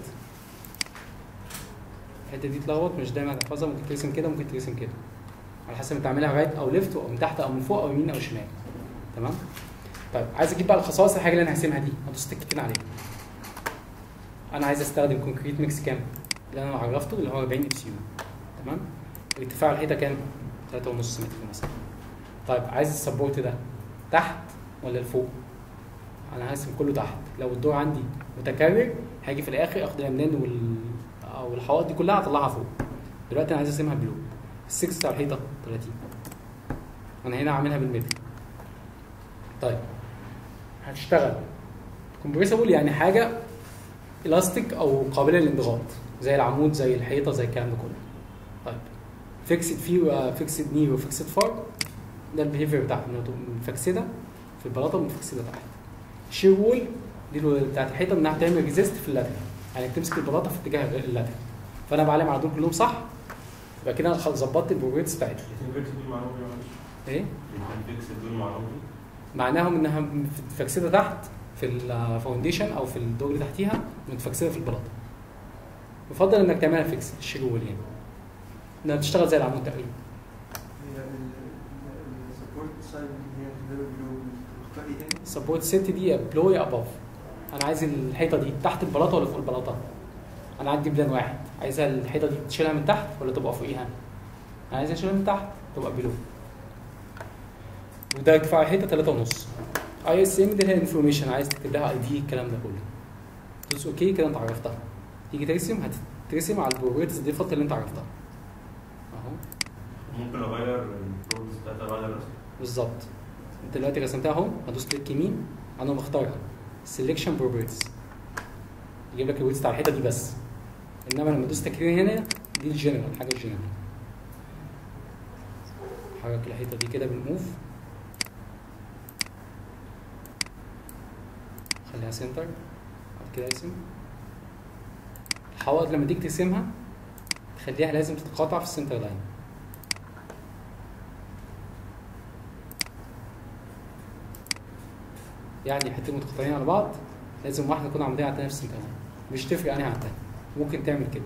الحته دي اتلخبط مش دايما هتحفظها ممكن ترسم كده ممكن ترسم كده على حسب انت عاملها رايت او ليفت او من تحت او من فوق او يمين او شمال تمام طيب عايز اجيب بقى الخصائص الحاجه اللي انا هرسمها دي ادوس تك كده عليها انا عايز استخدم كونكريت ميكس كام اللي انا عرفته اللي هو 40 اف يو تمام ارتفاع الحيطه كام 3.5 متر مثلا طيب عايز السبورت ده تحت ولا لفوق انا هرسم كله تحت لو الدور عندي متكرر هاجي في الاخر اخد الامدان وال او الحوائط دي كلها اطلعها فوق دلوقتي انا عايز ارسمها بلو السكس بتاع الحيطه 30 انا هنا عاملها بالمتر طيب هتشتغل كومبريسبل يعني حاجه الاستيك او قابله للانضغاط زي العمود زي الحيطه زي الكلام ده كله طيب فيكسد في فيكسد ني وفيكسد فار ده البيهيفير بتاعها انها تبقى مفكسده في البلاطه ومفكسده تحت الشير وول دي اللي بتاعت الحيطه انها تعمل ريزيست في اللاتر يعني تمسك البلاطه في اتجاه غير اللاتر فانا بعلم على دول كلهم صح يبقى كده انا خلاص ظبطت البروبرتيز بتاعتها الاثنين فيكس دول معلومه ايه معلش؟ ايه الاثنين فيكس دول معلومه معناهم انها متفكسده تحت في الفاونديشن او في الدور اللي تحتيها متفكسده في البلاطه يفضل انك تعملها فيكس الشير وول يعني انها بتشتغل زي العمود تقريبا هي السبورت سايد اللي هي الديفلوب بتختار ايه تاني؟ سبورت ست دي بلوي اباف انا عايز الحيطه دي تحت البلاطه ولا فوق البلاطه انا عندي بلان واحد عايزها الحيطه دي تشيلها من تحت ولا تبقى فوقيها انا عايزها اشيلها من تحت تبقى بلو وده ارتفاع الحيطه 3 ونص اي اس ام دي هي انفورميشن عايز تكتب لها اي دي الكلام ده كله تدوس اوكي كده انت عرفتها تيجي ترسم هترسم على البروبرتيز ديفولت اللي انت عرفتها اهو ممكن اغير البروبس بتاعتها بعد الرسم بالظبط انت دلوقتي رسمتها اهو هدوس كليك يمين انا مختارها سيلكشن بروبرتيز يجيب لك الويتس بتاع الحته دي بس انما لما ادوس تكرير هنا دي الجنرال حاجه الجنرال حرك الحيطه دي كده بالموف خليها سنتر بعد كده ارسم الحوائط لما تيجي ترسمها تخليها لازم تتقاطع في السنتر لاين يعني حتتين متقاطعين على بعض لازم واحده تكون عموديه على التانيه في السنتر لاين مش تفرق انهي عن التانيه ممكن تعمل كده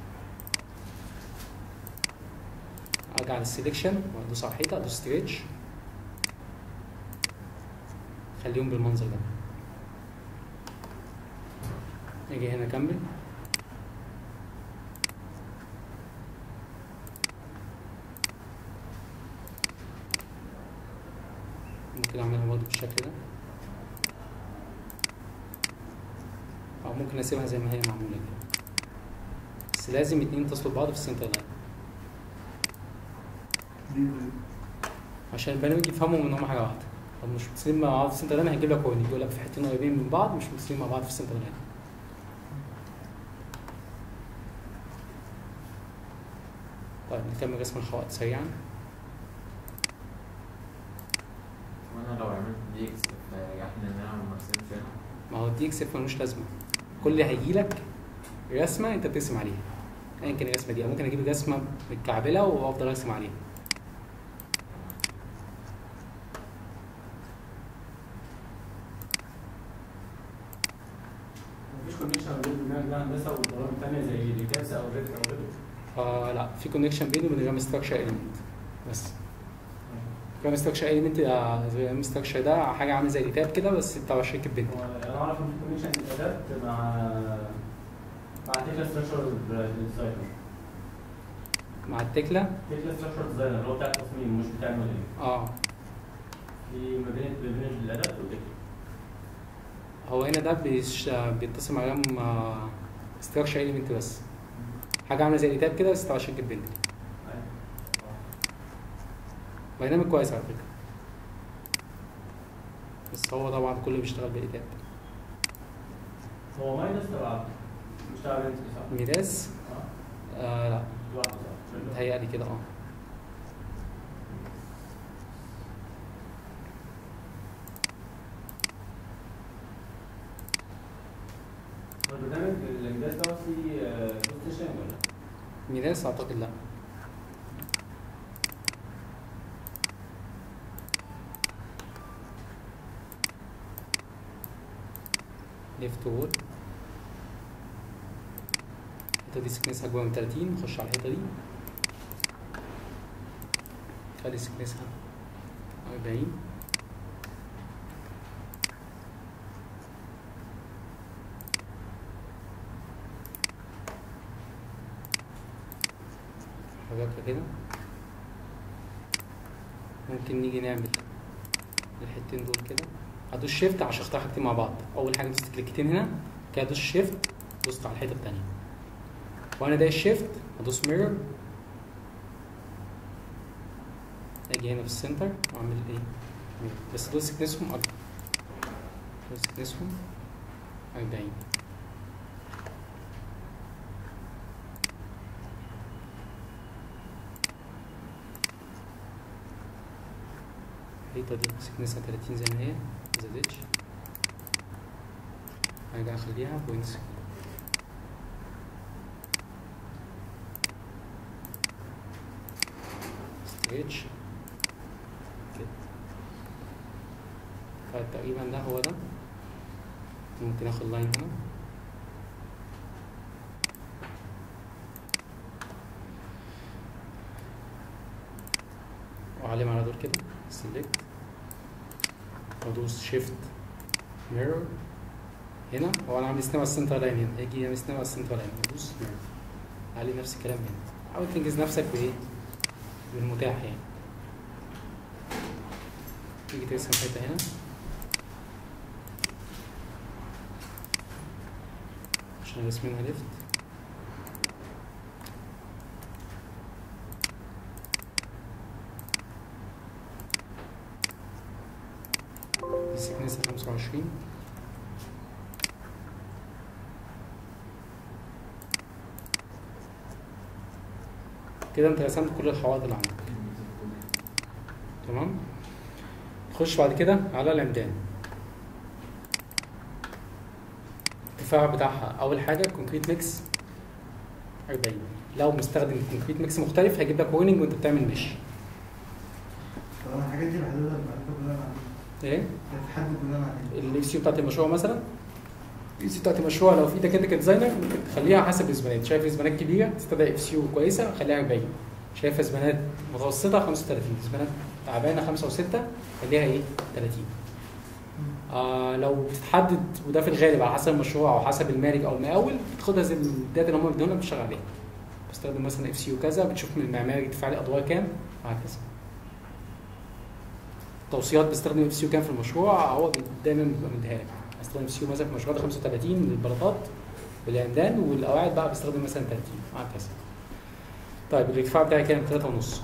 ارجع للسليكشن وادوس على الحيطه ادوس ستريتش خليهم بالمنظر ده اجي هنا اكمل ممكن اعملها برضه بالشكل ده او ممكن اسيبها زي ما هي معموله كده بس لازم اتنين يتصلوا ببعض في السنتر لاين عشان البرنامج يفهموا ان هم حاجه واحده طب مش متصلين مع بعض في السنتر لاين هيجيب لك وين يقول لك في حتتين قريبين من بعض مش متصلين مع بعض في السنتر لاين طيب نكمل رسم الحوائط سريعا وانا لو عملت دي اكس فريحني ان انا ما ارسمش هنا ما هو دي اكسف ملوش لازمه كل اللي هيجي لك رسمه انت بترسم عليها ايا كان الرسمه دي او ممكن اجيب رسمه متكعبله وافضل ارسم عليها مفيش كونكشن بين البرنامج ده هندسه والبرامج التانية زي الكابس او الريت او كده آه لا في كونكشن بينه وبين الرام ستراكشر اليمنت بس الرام ستراكشر اليمنت الرام ستراكشر ده حاجه عامله زي الكتاب كده بس بتاع شركه بنت هو انا اعرف ان في كونكشن ادابت مع مع تكلا ستراكشر ديزاينر مع التكله تكلا ستراكشر ديزاينر اللي هو بتاع التصميم مش بتاع الموديل اه في ما بين ما بين الادابت والتكلا هو هنا ده بيش... بيتصل مع رام ستراكشر اليمنت بس حاجه عامله زي الكتاب كده بس بتاع شركه بنت برنامج كويس على فكره بس هو طبعا كله بيشتغل بالكتاب هو ماينس تبع مش تبع بنت صح؟ ميراث اه آه لا لوحده صح؟ متهيألي كده اه هو البرنامج الانجاز دوت فيه بوست ستيشن ولا؟ ميراث اعتقد لا ليفت وول الحته دي سكنسها جوه من 30 نخش على الحته دي خلي سكنسها 40 حركها كده ممكن نيجي نعمل الحتتين دول كده هدوس شيفت عشان اختار حاجتين مع بعض اول حاجه دوست كليكتين هنا كده ادوس شيفت دوست على الحته التانيه وانا دايس شيفت ادوس ميرور اجي هنا في السنتر واعمل ايه mirror. بس دول سكنسهم اكبر دول سكنسهم 40 الحيطه دي سكنسها 30 زي ما هي ما زادتش هرجع اخليها بوينت ستريتش كده طيب تقريبا ده هو ده ممكن اخد لاين هنا واعلم على دول كده سيلكت وادوس شيفت ميرور هنا هو انا عامل سناب على السنتر لاين هنا هيجي يعمل سناب على السنتر لاين ادوس ميرور علي نفس الكلام هنا حاول تنجز نفسك بايه بالمتاح يعني تيجي ترسم حته هنا عشان رسمينها ليفت دي سكنسة 25 كده انت رسمت كل الحوائط اللي عندك تمام نخش بعد كده على العمدان الارتفاع بتاعها اول حاجه كونكريت ميكس 40 لو مستخدم كونكريت ميكس مختلف هيجيب لك وورنينج وانت بتعمل مش طب انا الحاجات دي بحددها بعد كلها مع ايه بتتحدد بناء على ايه؟ الاكس يو بتاعت المشروع مثلا الاكس يو بتاعت المشروع لو في ايدك انت كديزاينر ممكن تخليها حسب الزبانات شايف الزبانات كبيره تستدعي اكس يو كويسه خليها 40 شايف زبانات متوسطه 35 زبانات تعبانه 5 و6 خليها ايه 30 آه لو بتتحدد وده في الغالب على حسب المشروع او حسب المالك او المقاول بتاخدها زي الداتا اللي هم بيدوها لك بتشتغل عليها بستخدم مثلا اف سي يو كذا بتشوف من المعماري يدفع لي ادوار كام وهكذا توصيات بستخدم اف سي يو كام في المشروع هو بي- دايما بيبقى مديها لك استخدم اف سي يو مثلا في المشروع ده 35 للبلاطات والعمدان والقواعد بقى بستخدم مثلا 30 وهكذا طيب الارتفاع بتاعي كام 3 ونص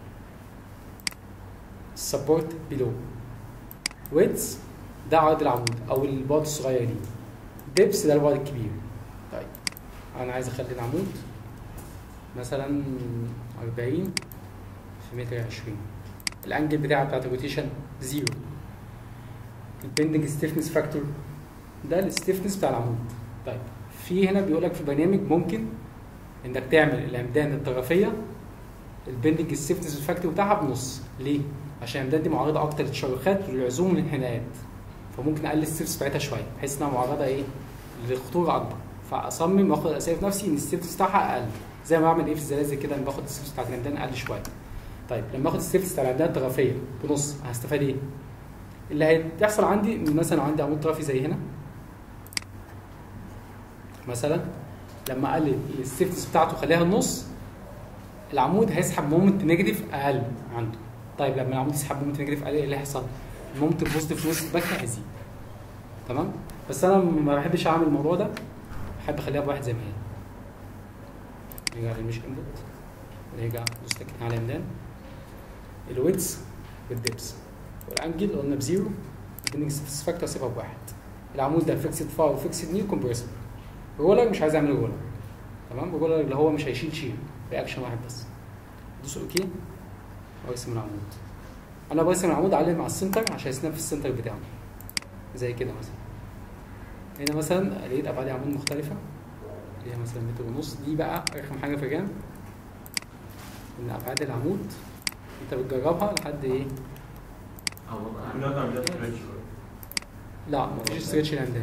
سبورت بيلو ويتس ده عرض العمود او البعد الصغير دي ديبس ده البعد الكبير طيب انا عايز اخلي العمود مثلا 40 في متر 20 الانجل بتاعه بتاعت الروتيشن زيرو البندنج ستيفنس فاكتور ده الستيفنس بتاع العمود طيب في هنا بيقول لك في البرنامج ممكن انك تعمل العمدان الطرفيه البندنج ستيفنس فاكتور بتاعها بنص ليه؟ عشان العمدان دي معرضه اكتر للتشرخات والعزوم والانحناءات فممكن اقلل الستيفنس بتاعتها شويه بحيث انها معرضه ايه؟ للخطوره اكبر فاصمم واخد الاسئله في نفسي ان الستيفنس بتاعها اقل زي ما بعمل ايه في الزلازل كده انا باخد الستيفنس بتاعت العمدان اقل شويه طيب لما اخد الستيفنس بتاع العمدان الطرفيه بنص هستفاد ايه؟ اللي هيحصل عندي ان مثلا عندي عمود طرفي زي هنا مثلا لما اقلل الستيفنس بتاعته خليها النص العمود هيسحب مومنت نيجاتيف اقل عنده طيب لما العمود يسحب مومنت نيجاتيف اقل ايه اللي هيحصل؟ المومنت البوزيتيف في وسط الباك هيزيد تمام بس انا ما بحبش اعمل الموضوع ده بحب اخليها بواحد زي ما هي نرجع للمش انبوت نرجع دوس تك على العمدان الويتس والدبس والانجل قلنا بزيرو البندنج فاكتور سيبها بواحد العمود ده فيكسد فار وفيكسد نيل كومبريسبل رولر مش عايز اعمل رولر تمام الرولر اللي هو مش هيشيل شيل رياكشن واحد بس دوس اوكي وارسم العمود انا برسم العمود علم على السنتر عشان يسناب في السنتر بتاعه زي كده مثلا هنا مثلا لقيت ابعاد عمود مختلفه اللي هي مثلا متر ونص دي بقى رقم حاجه في الرام ان ابعاد العمود انت بتجربها لحد ايه او وضع بنقدر نعمل ستريتش لا مفيش ستريتش العمدان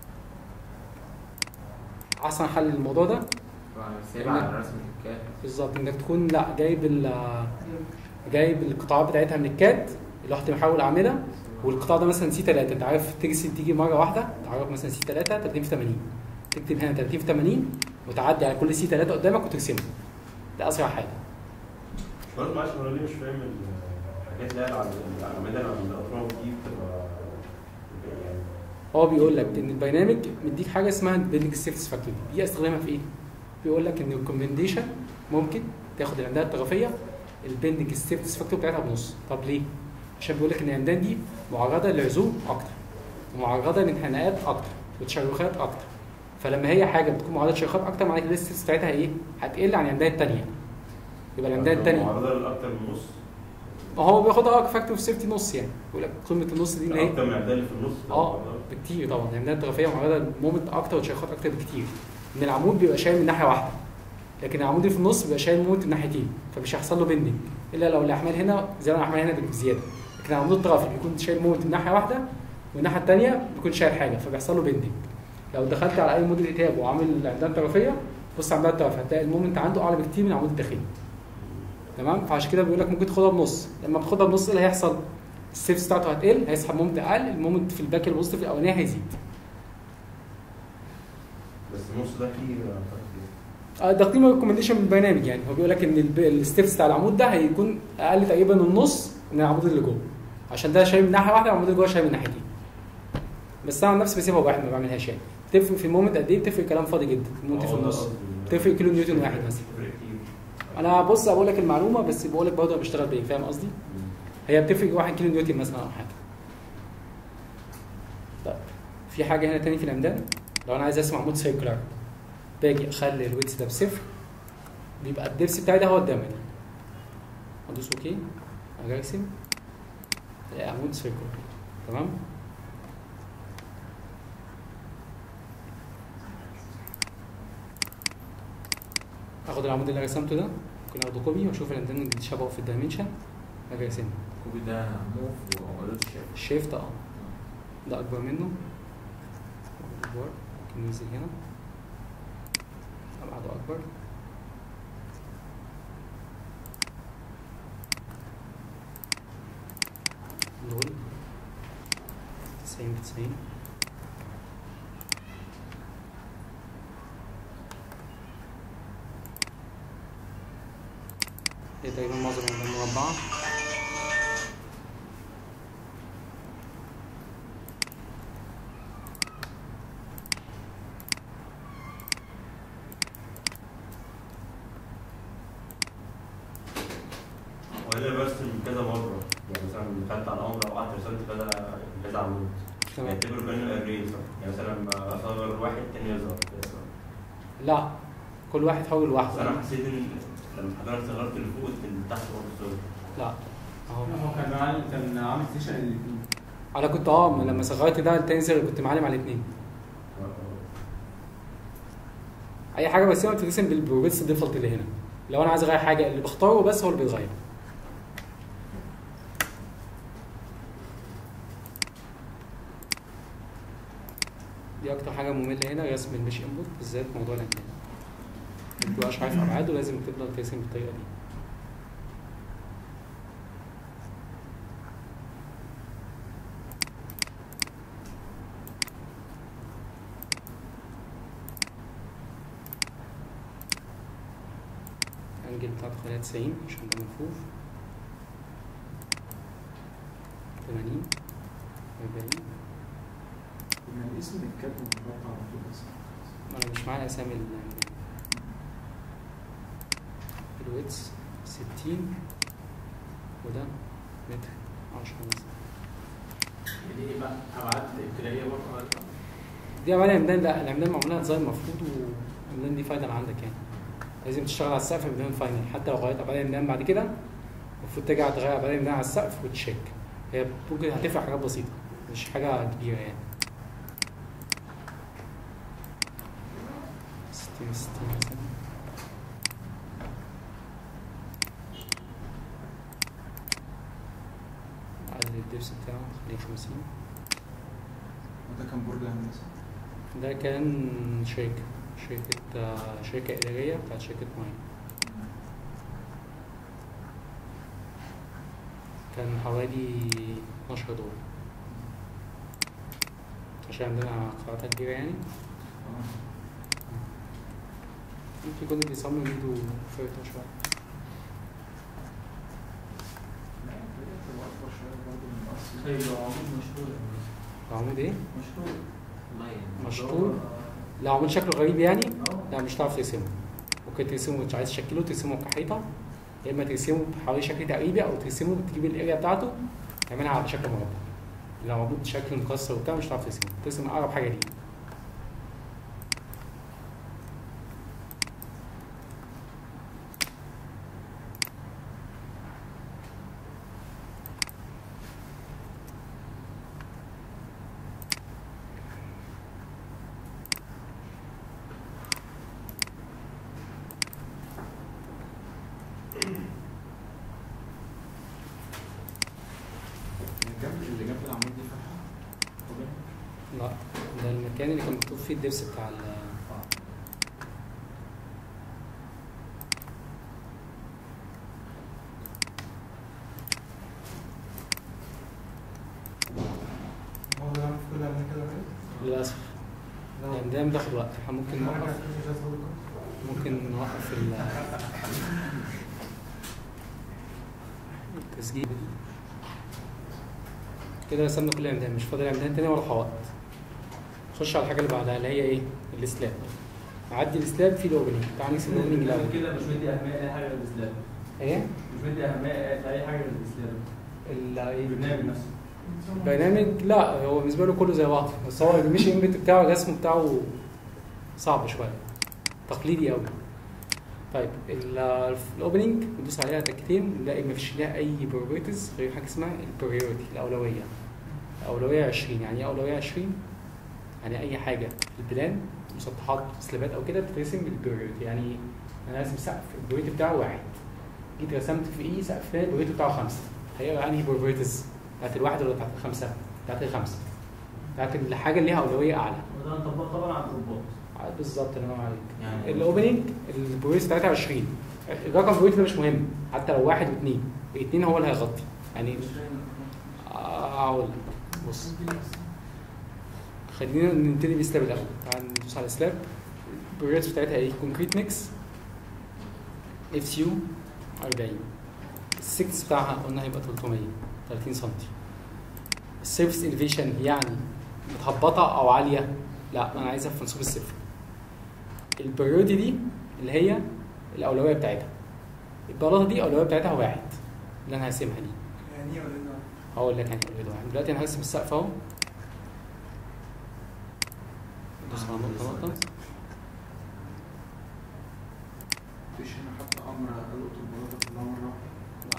احسن حل للموضوع ده سايبها على رسمة الكات بالظبط انك تكون لا جايب ال جايب القطاعات بتاعتها من الكاد اللي رحت محول اعمده والقطاع ده مثلا سي 3 انت عارف تيجي تيجي مره واحده تعرف مثلا سي 3 30 في 80 تكتب هنا 30 في 80 وتعدي على كل سي 3 قدامك وترسمه ده اسرع حاجه برضه معلش انا ليه مش فاهم الحاجات اللي هي على الأعمدة اللي على الأطراف دي بتبقى يعني هو بيقول لك ان البرنامج مديك حاجه اسمها بيلدنج سيفتس فاكتور دي استخدامها في ايه؟ بيقول لك ان الكومبنديشن ممكن تاخد العمدان الطرفيه البيلدنج سيفتس فاكتور بتاعتها بنص طب ليه؟ عشان بيقول لك ان العمدان دي معرضه لعزوم اكتر ومعرضه لانحناءات اكتر وتشرخات اكتر فلما هي حاجه بتكون معرضه لتشرخات اكتر معناها الستيفنس بتاعتها ايه؟ هتقل عن العمدان الثانيه يبقى العمدان الثانيه معرضة لأكتر من نص ما هو بياخدها اه فاكتور في سيفتي نص يعني بيقول لك قيمه النص دي اللي هي اكتر من العمدان اللي في النص اه بكتير طبعا العمدان الطرفيه معرضه لمومنت اكتر وتشيخات اكتر بكتير ان العمود بيبقى شايل من ناحيه واحده لكن العمود اللي في النص بيبقى شايل مومنت من ناحيتين فمش هيحصل له بندنج الا لو الاحمال هنا زي ما الاحمال هنا بزياده لكن العمود الطرفي بيكون شايل مومنت من ناحيه واحده والناحيه الثانيه بيكون شايل حاجه فبيحصل له بندنج لو دخلت على اي موديل اتاب وعامل عمدان طرفيه بص على العمدان الطرفي هتلاقي المومنت عنده اعلى بكتير من العمود الداخلي تمام فعشان كده بيقول لك ممكن تاخدها بنص لما بتاخدها بنص ايه اللي هيحصل السيفس بتاعته هتقل هيسحب مومنت اقل المومنت في الباك الوسط في الاولانيه هيزيد بس النص ده فيه فرق كبير. آه، ده قيمه ريكومنديشن من البرنامج يعني هو بيقول لك ان الب- الستيبس بتاع العمود ده هيكون اقل تقريبا النص من العمود اللي جوه عشان ده شايل من ناحيه واحده والعمود اللي جوه شايل من ناحيتين بس انا عن نفسي بسيبها واحد ما بعملهاش يعني تفرق في المومنت قد ايه بتفرق كلام فاضي جدا المومنت في هو ده النص قصدي. تفرق كيلو نيوتن واحد مثلا فرق كتير. انا بص بقول لك المعلومه بس بقول لك برضه أنا بشتغل بايه فاهم قصدي مم. هي بتفرق 1 كيلو نيوتن مثلا او حاجه طيب في حاجه هنا تاني في العمدان لو انا عايز ارسم عمود سيركلر باجي اخلي الويتس ده بصفر بيبقى الدبس بتاعي ده هو الدايمتر ادوس اوكي اجي ارسم الاقي عمود سيركلر تمام اخد العمود اللي رسمته ده ممكن اخده كوبي واشوف العمدان اللي شبهه في الدايمنشن اجي ارسمه الكوبي ده موف وقلت شيف الشيفت اه ده اكبر منه اكبر ممكن ننزل هنا ابعاده اكبر دول تسعين بتسعين هي تقريبا معظم الألوان مربعة وانا برسم كذا مره يعني مثلا دخلت على امر او قعدت رسمت كذا كذا عمود تمام يعتبروا كانه اري صح يعني مثلا لما اصغر واحد تاني يظهر لا كل واحد حول بس لوحده انا حسيت ان لما حضرتك صغرت اللي فوق اللي تحت برضه صغر لا اهو هو كان عامل كان عامل سيشن الاثنين انا كنت اه لما صغرت ده التنزل كنت معلم على الاثنين اي حاجه برسمها بتترسم بالبروبيتس الديفولت اللي هنا لو انا عايز اغير حاجه اللي بختاره بس هو اللي بيتغير دي اكتر حاجه ممله هنا رسم المش انبوت بالذات موضوع الانتنه ما بتبقاش عارف ابعاده لازم تفضل ترسم بالطريقه دي الانجل بتاعته خليها 90 عشان ده ملفوف 80 40 يعني الاسم الكاتب متوقع على طول بس ما انا مش معايا اسامي ال الويتس 60 وده متر 10 مثلا دي ايه بقى ابعاد ابتدائيه برضه ولا لأ؟ دي عمليه عمدان لا العمدان معموله ديزاين المفروض والعمدان دي فاينل عندك يعني لازم تشتغل على السقف عمدان فاينل حتى لو غيرت عمليه عمدان بعد كده المفروض ترجع تغير عمليه عمدان على السقف وتشيك هي ممكن هتفرق حاجات بسيطه مش حاجه كبيره يعني 60 60 مثلا عدد الدبس بتاعه خليه 50 وده كان برج هندسه ده كان شركة شركة آه، شركة إدارية بتاعت شركة ماين كان حوالي 12 دولار عشان عندنا قاعدة كبيرة يعني ممكن يكون اللي بيصمم ايده فرقة شوية اكبر شويه برضه من الاصل ايوه عمود مشهور العمود ايه؟ مشهور والله يعني مشطوب لا عمود شكله غريب يعني اه لا مش هتعرف ترسمه ممكن ترسمه مش عايز تشكله ترسمه كحيطة يا اما ترسمه بحوالي شكل تقريبي او ترسمه تجيب الاريا بتاعته تعملها على شكل مربع لو موجود بشكل مكسر وبتاع مش هتعرف ترسمه ترسم اقرب حاجه ليه لا ده المكان اللي كان مكتوب فيه الدبس بتاع ال هو ده في كل قبل كده كده للاسف يعني ده بتاخد وقت احنا ممكن نوقف ممكن نوقف ال التسجيل كده رسمنا كل الامتحان مش فاضل امتحان تاني ولا حوائط نخش على الحاجه اللي بعدها اللي هي ايه السلاب عدي السلاب في الاوبننج تعال نكسب الاوبننج الاول كده مش مدي اهميه لاي حاجه غير الاسلام ايه مش مدي اهميه لاي حاجه غير الاسلام ال- إيه؟ البرنامج نفسه البرنامج لا هو بالنسبه له كله زي بعض بس هو مش الانبت بتاعه الرسم بتاعه صعب شويه تقليدي قوي طيب ال- الاوبننج ندوس عليها تكتين نلاقي مفيش لها اي بروبرتيز غير حاجه اسمها البريورتي الاولويه الاولويه 20 يعني ايه اولويه 20 يعني اي حاجه في البلان مسطحات سلابات او كده بتترسم بالبريورتي يعني إيه؟ انا راسم سقف البريورتي بتاعه واحد جيت رسمت في ايه سقف تاني البريورتي بتاعه خمسه هيبقى انهي بروبرتيز بتاعت الواحد ولا بتاعت الخمسه؟ بتاعت الخمسه بتاعت الحاجه اللي ليها اولويه اعلى وده نطبقه طبعا على الروبوت بالظبط انا عليك يعني الاوبننج البرويس بتاعتها 20 الرقم البرويس ده مش مهم حتى لو واحد واثنين الاثنين هو اللي هيغطي يعني آه، اقول لك بص خلينا نبتدي بالسلاب الاول تعال ندوس على السلاب البرويس بتاعتها ايه كونكريت ميكس اف سي يو 40 السكس بتاعها قلنا هيبقى 300 30 سم السيرفس الفيشن يعني متهبطه او عاليه لا انا عايزها في منسوب الصفر البريودي دي اللي هي الاولويه بتاعتها البلاطه دي الاولويه بتاعتها واحد اللي انا هرسمها دي يعني ايه ولا ايه؟ هقول لك يعني اولويه واحد دلوقتي انا هرسم السقف اهو بص على نقطه نقطه مفيش هنا حتى امر القط البلاطه كلها مره واحدة.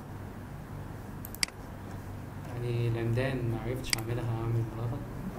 يعني العمدان ما عرفتش اعملها اعمل بلاطه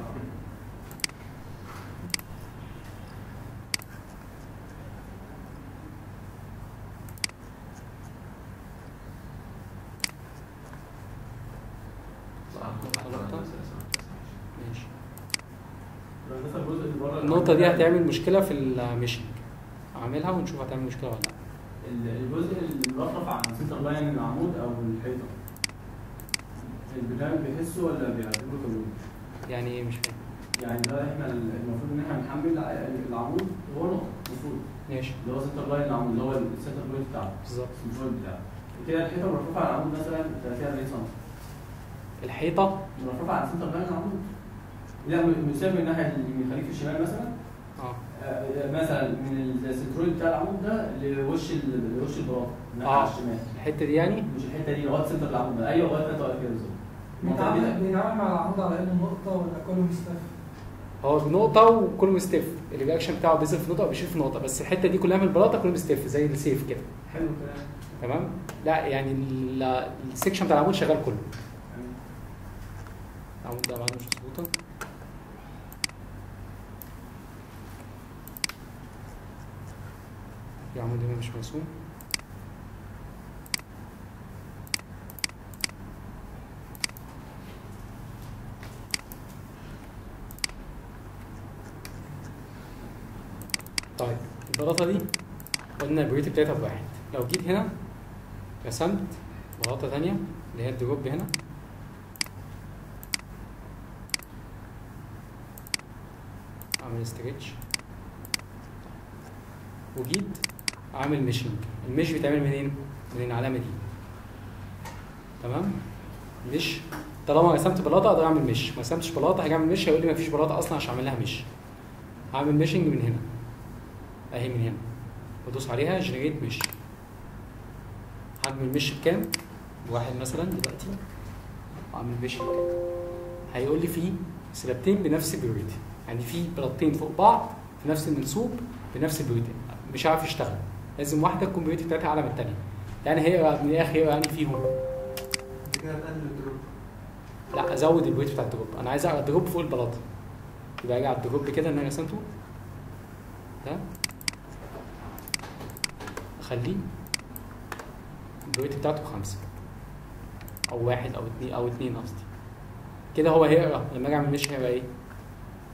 ماشي ده الجزء اللي بره النقطه دي هتعمل مشكله في الميشنج اعملها ونشوف هتعمل مشكله ولا لا ال- الجزء اللي مرفرف عن سنتر لاين العمود او الحيطه البرنامج بيحسه ولا بيعتبره كله؟ يعني ايه مش فاهم يعني ده احنا ال- المفروض ان احنا بنحمل ع- العمود هو نقطه المفروض ماشي اللي هو سنتر لاين العمود اللي هو السنتر بوينت بتاعه بالظبط السنتر بتاعه كده الحيطه مرفوعه على العمود مثلا 30 40 سم الحيطه مرفوعه على سنتر لاين العمود لا م- مسمى من الناحيه اليمين خليك في الشمال مثلا اه آه، مثلا من السنترول بتاع العمود ده لوش ال- لوش البلاط الناحيه آه. على الشمال الحته دي يعني مش الحته دي لغايه سنتر العمود ده ايوه لغايه ما تبقى كده بالظبط المنطقة دي بيتعامل بيتعامل مع العمود على انه نقطه ولا كله مستف هو بنقطه وكله مستف الرياكشن بتاعه بينزل في نقطه وبيشيل في نقطه بس الحته دي كلها من البلاطه كله مستف زي السيف كده حلو الكلام تمام لا يعني ال- السكشن بتاع العمود شغال كله العمود ده بعد مش مظبوطه في عمود هنا مش مرسوم طيب البلاطه دي قلنا البريت بتاعتها بواحد لو جيت هنا رسمت بلاطه تانية اللي هي الدروب هنا اعمل ستريتش وجيت اعمل ميشنج المش بيتعمل منين؟ من العلامه دي تمام مش طالما رسمت بلاطه اقدر اعمل مش ما رسمتش بلاطه هاجي اعمل مش هيقول لي ما فيش بلاطه اصلا عشان اعمل لها مش هعمل ميشنج من هنا اهي من هنا وادوس عليها جنريت مش حجم المش بكام؟ بواحد مثلا دلوقتي واعمل مش بكام هيقول لي في سلابتين بنفس البيوريتي يعني في بلاطتين فوق بعض في نفس المنسوب بنفس البيوريتي مش عارف يشتغل لازم واحده تكون البيوريتي بتاعتها اعلى من الثانيه يعني هي من الاخر هي يعني فيهم انت كده هتقلل الدروب لا ازود الويت بتاع الدروب انا عايز اقرا الدروب فوق البلاطه يبقى اجي على الدروب كده اللي انا رسمته ده اخليه الويت بتاعته خمسة او واحد او اتنين او اتنين قصدي كده هو هيقرا لما اجي اعمل مش هيبقى ايه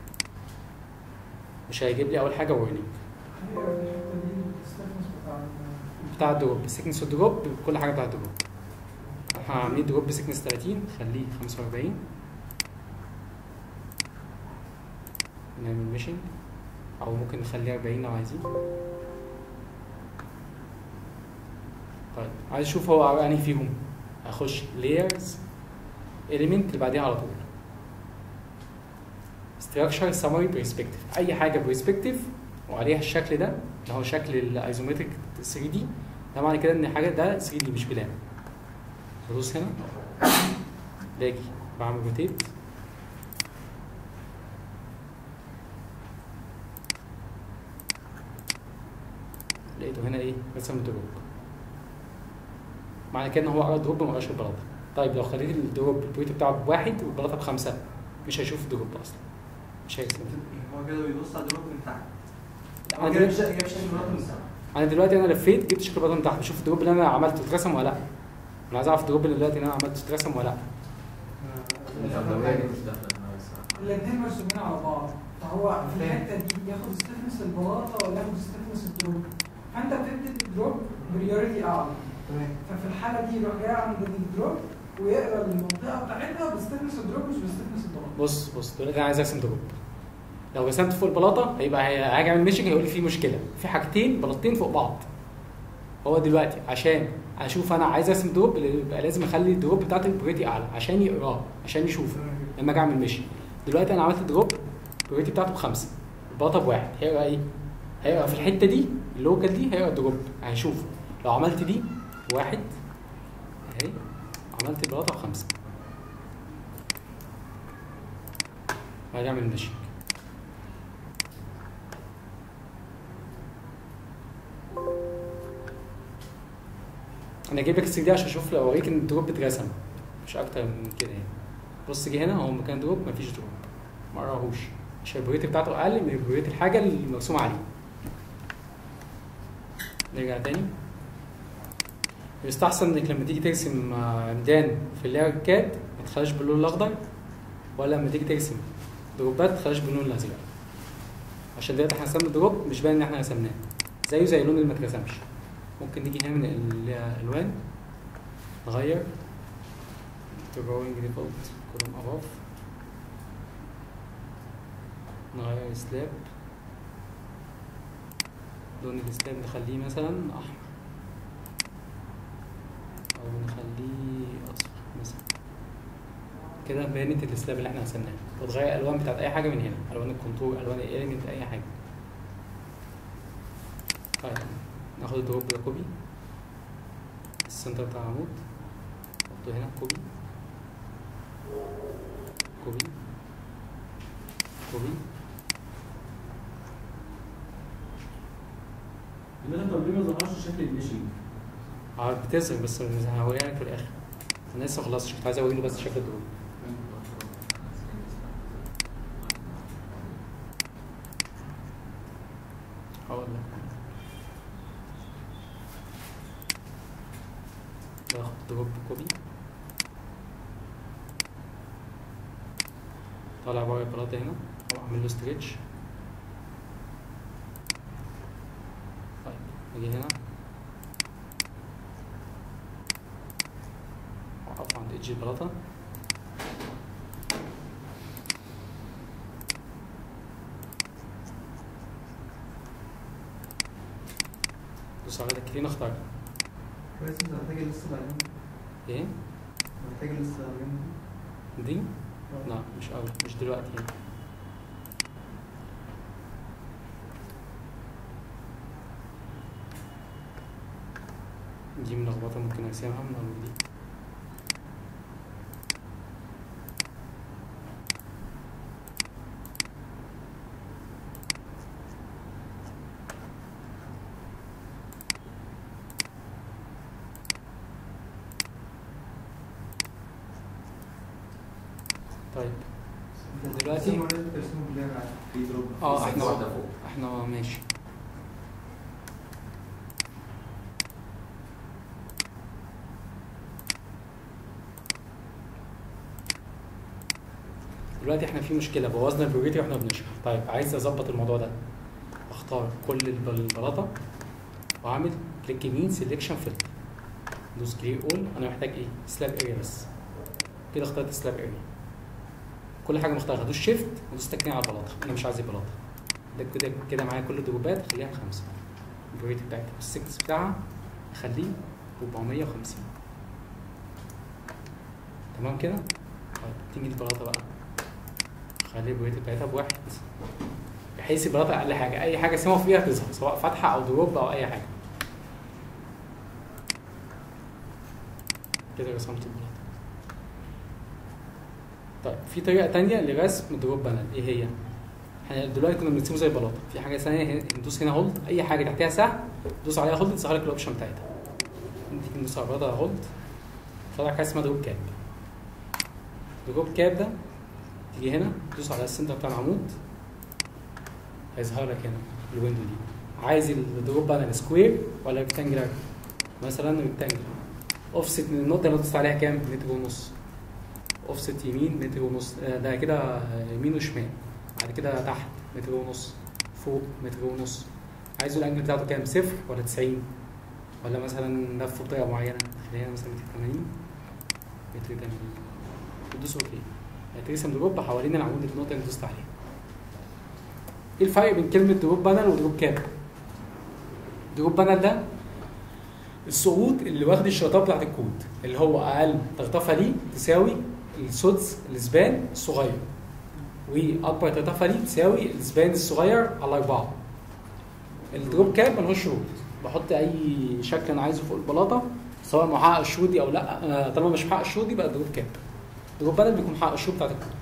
مش هيجيب لي اول حاجه warning هي في الحته دي الستفنس بتاع ال- بتاع الدروب السيكنس الدروب كل حاجه بتاع الدروب احنا عاملين دروب بسيكنس 30 خليه 45 نعمل ميشن او ممكن نخليه 40 لو عايزين طيب عايز اشوف هو انهي فيهم اخش layers element اللي بعديها على طول structure summary perspective اي حاجه perspective وعليها الشكل ده اللي هو شكل الايزومتريك 3 دي ده معنى كده ان حاجه ده 3 دي مش بلان بدوس هنا باجي بعمل روتيت لقيته هنا ايه رسم دروب معنى كده ان هو قرا دروب ما قراش البلاطه طيب لو خليت الدروب البوينت بتاعه بواحد والبلاطه بخمسه مش هيشوف الدروب اصلا مش هيرسم هو كده بيبص على الدروب من تحت انا هو كده دلوقتي جاب شكل الدروب من تحت انا دلوقتي انا لفيت جبت شكل البلاطه من تحت بشوف الدروب اللي انا عملته اترسم ولا لا انا عايز اعرف الدروب اللي دلوقتي اللي انا عملته اترسم ولا لا الأولوية دي مش داخلة دماغي الصراحة. الاثنين مرسومين على بعض فهو في الحته دي ياخد ستفنس البلاطه ولا ياخد ستفنس الدروب فانت بتدي الدروب بريوريتي اعلى تمام ففي الحاله دي يروح جاي عند الدروب ويقرا المنطقه بتاعتها بستفنس الدروب مش بستفنس البلاطه بص بص دلوقتي انا عايز ارسم دروب لو رسمت فوق البلاطه هيبقى هي- هاجي اعمل ميشنج هيقول لي في مشكله في حاجتين بلاطتين فوق بعض هو دلوقتي عشان اشوف انا عايز ارسم دروب يبقى لازم اخلي الدروب بتاعتي البريتي اعلى عشان يقراه عشان يشوفه لما اجي اعمل ميشن دلوقتي انا عملت دروب البريتي بتاعته بخمسه البلاطه بواحد هيقرا ايه؟ هيقرا في الحته دي اللوكال دي هيقرا دروب هيشوفه لو عملت دي واحد اهي عملت البلاطه بخمسه بعد اعمل ميشن انا جايب لك السي دي عشان اشوف لو اوريك ان الدروب اترسم مش اكتر من كده يعني بص جه هنا هو مكان دروب مفيش دروب ما قراهوش عشان البريت بتاعته اقل من بريت الحاجه اللي مرسوم عليه نرجع تاني يستحسن انك لما تيجي ترسم آه، ميدان في اللاير كاد ما تخليش باللون الاخضر ولا لما تيجي ترسم دروبات ما تخليش باللون الازرق عشان دلوقتي احنا رسمنا دروب مش باين ان احنا رسمناه زيه زي اللون اللي ما اترسمش ممكن نيجي هنا من الالوان نغير drawing default column above نغير سلاب لون السلاب نخليه مثلا احمر او نخليه اصفر مثلا كده بانت السلاب اللي احنا رسمناها وتغير الالوان بتاعت اي حاجه من هنا الوان الكونتور الوان الاليمنت اي حاجه طيب ناخد الدروب ده كوبي السنتر بتاع العمود نحطه هنا كوبي كوبي كوبي لماذا طب ليه ما ظهرش شكل الميشنج؟ اه بتظهر بس هوريها لك في الاخر انا لسه خلصتش كنت عايز اوري له بس شكل الدروب هقول لك باخد دروب كوبي طالع بره البلاطة هنا واعمل له ستريتش طيب اجي هنا واقف عند ايدج البلاطة دوس على كلين اختار كويس انت محتاج لسه بعدين ايه محتاج لسه بعدين دي لا مش قوي مش دلوقتي يعني. دي ملخبطة ممكن ارسمها من اول دي طيب دلوقتي- ترسمه بالله عادي في دروب اه في احنا واحدة فوق احنا ماشي دلوقتي احنا في مشكله بوظنا البريوريتي واحنا بنشرح طيب عايز اظبط الموضوع ده اختار كل الب- البلاطه واعمل كليك يمين سيلكشن فلتر دوس كلير اول انا محتاج ايه سلاب اريا بس كده اخترت سلاب اريا كل حاجه مختارها دوس شيفت ودوس تكنيك على البلاطه انا مش عايز البلاطه ده كده كده معايا كل الدروبات خليها خمسه البريوريتي بتاعتها السكس بتاعها اخليه 450 تمام كده طيب تيجي البلاطه بقى خلي البريوريتي بتاعتها بواحد بحيث البلاطه اقل حاجه اي حاجه سموا فيها تظهر سواء فتحه او دروب او اي حاجه كده رسمت البلاطه طيب في طريقه تانية لرسم الدروب بانل ايه هي؟ احنا دلوقتي كنا بنرسمه زي البلاطه في حاجه ثانيه هنا- ندوس هنا هولد اي حاجه تحتها سهم دوس عليها هولد تظهر لك الاوبشن بتاعتها انت تيجي ندوس على البلاطه هولد طلع حاجه اسمها دروب كاب دروب كاب ده تيجي هنا تدوس على السنتر بتاع العمود هيظهر لك هنا الويندو دي عايز الدروب بانل سكوير ولا ريكتانجلر مثلا ريكتانجلر اوفست من النقطه اللي دوست عليها كام متر ونص اوفست يمين متر ونص آه، ده كده يمين وشمال بعد كده تحت متر ونص فوق متر ونص عايزه الانجل بتاعته كام صفر ولا 90 ولا مثلا لفه بطريقه معينه خلينا مثلا متر 80 متر 80 وتدوس اوكي هترسم دروب حوالين العمود النقطه اللي دوست عليها ايه الفرق بين كلمه دروب بانل ودروب كاب دروب بانل ده السقوط اللي واخد الشرطات بتاعت الكود اللي هو اقل ترتفع ليه تساوي السدس الاسبان الصغير واكبر ترتفع ليه تساوي الاسبان الصغير على اربعه الدروب كاب ملهوش شروط بحط اي شكل انا عايزه فوق البلاطه سواء محقق الشروط دي او لا آه، طالما مش محقق الشروط دي يبقى دروب كاب دروب بانل بيكون محقق الشروط بتاعت الكود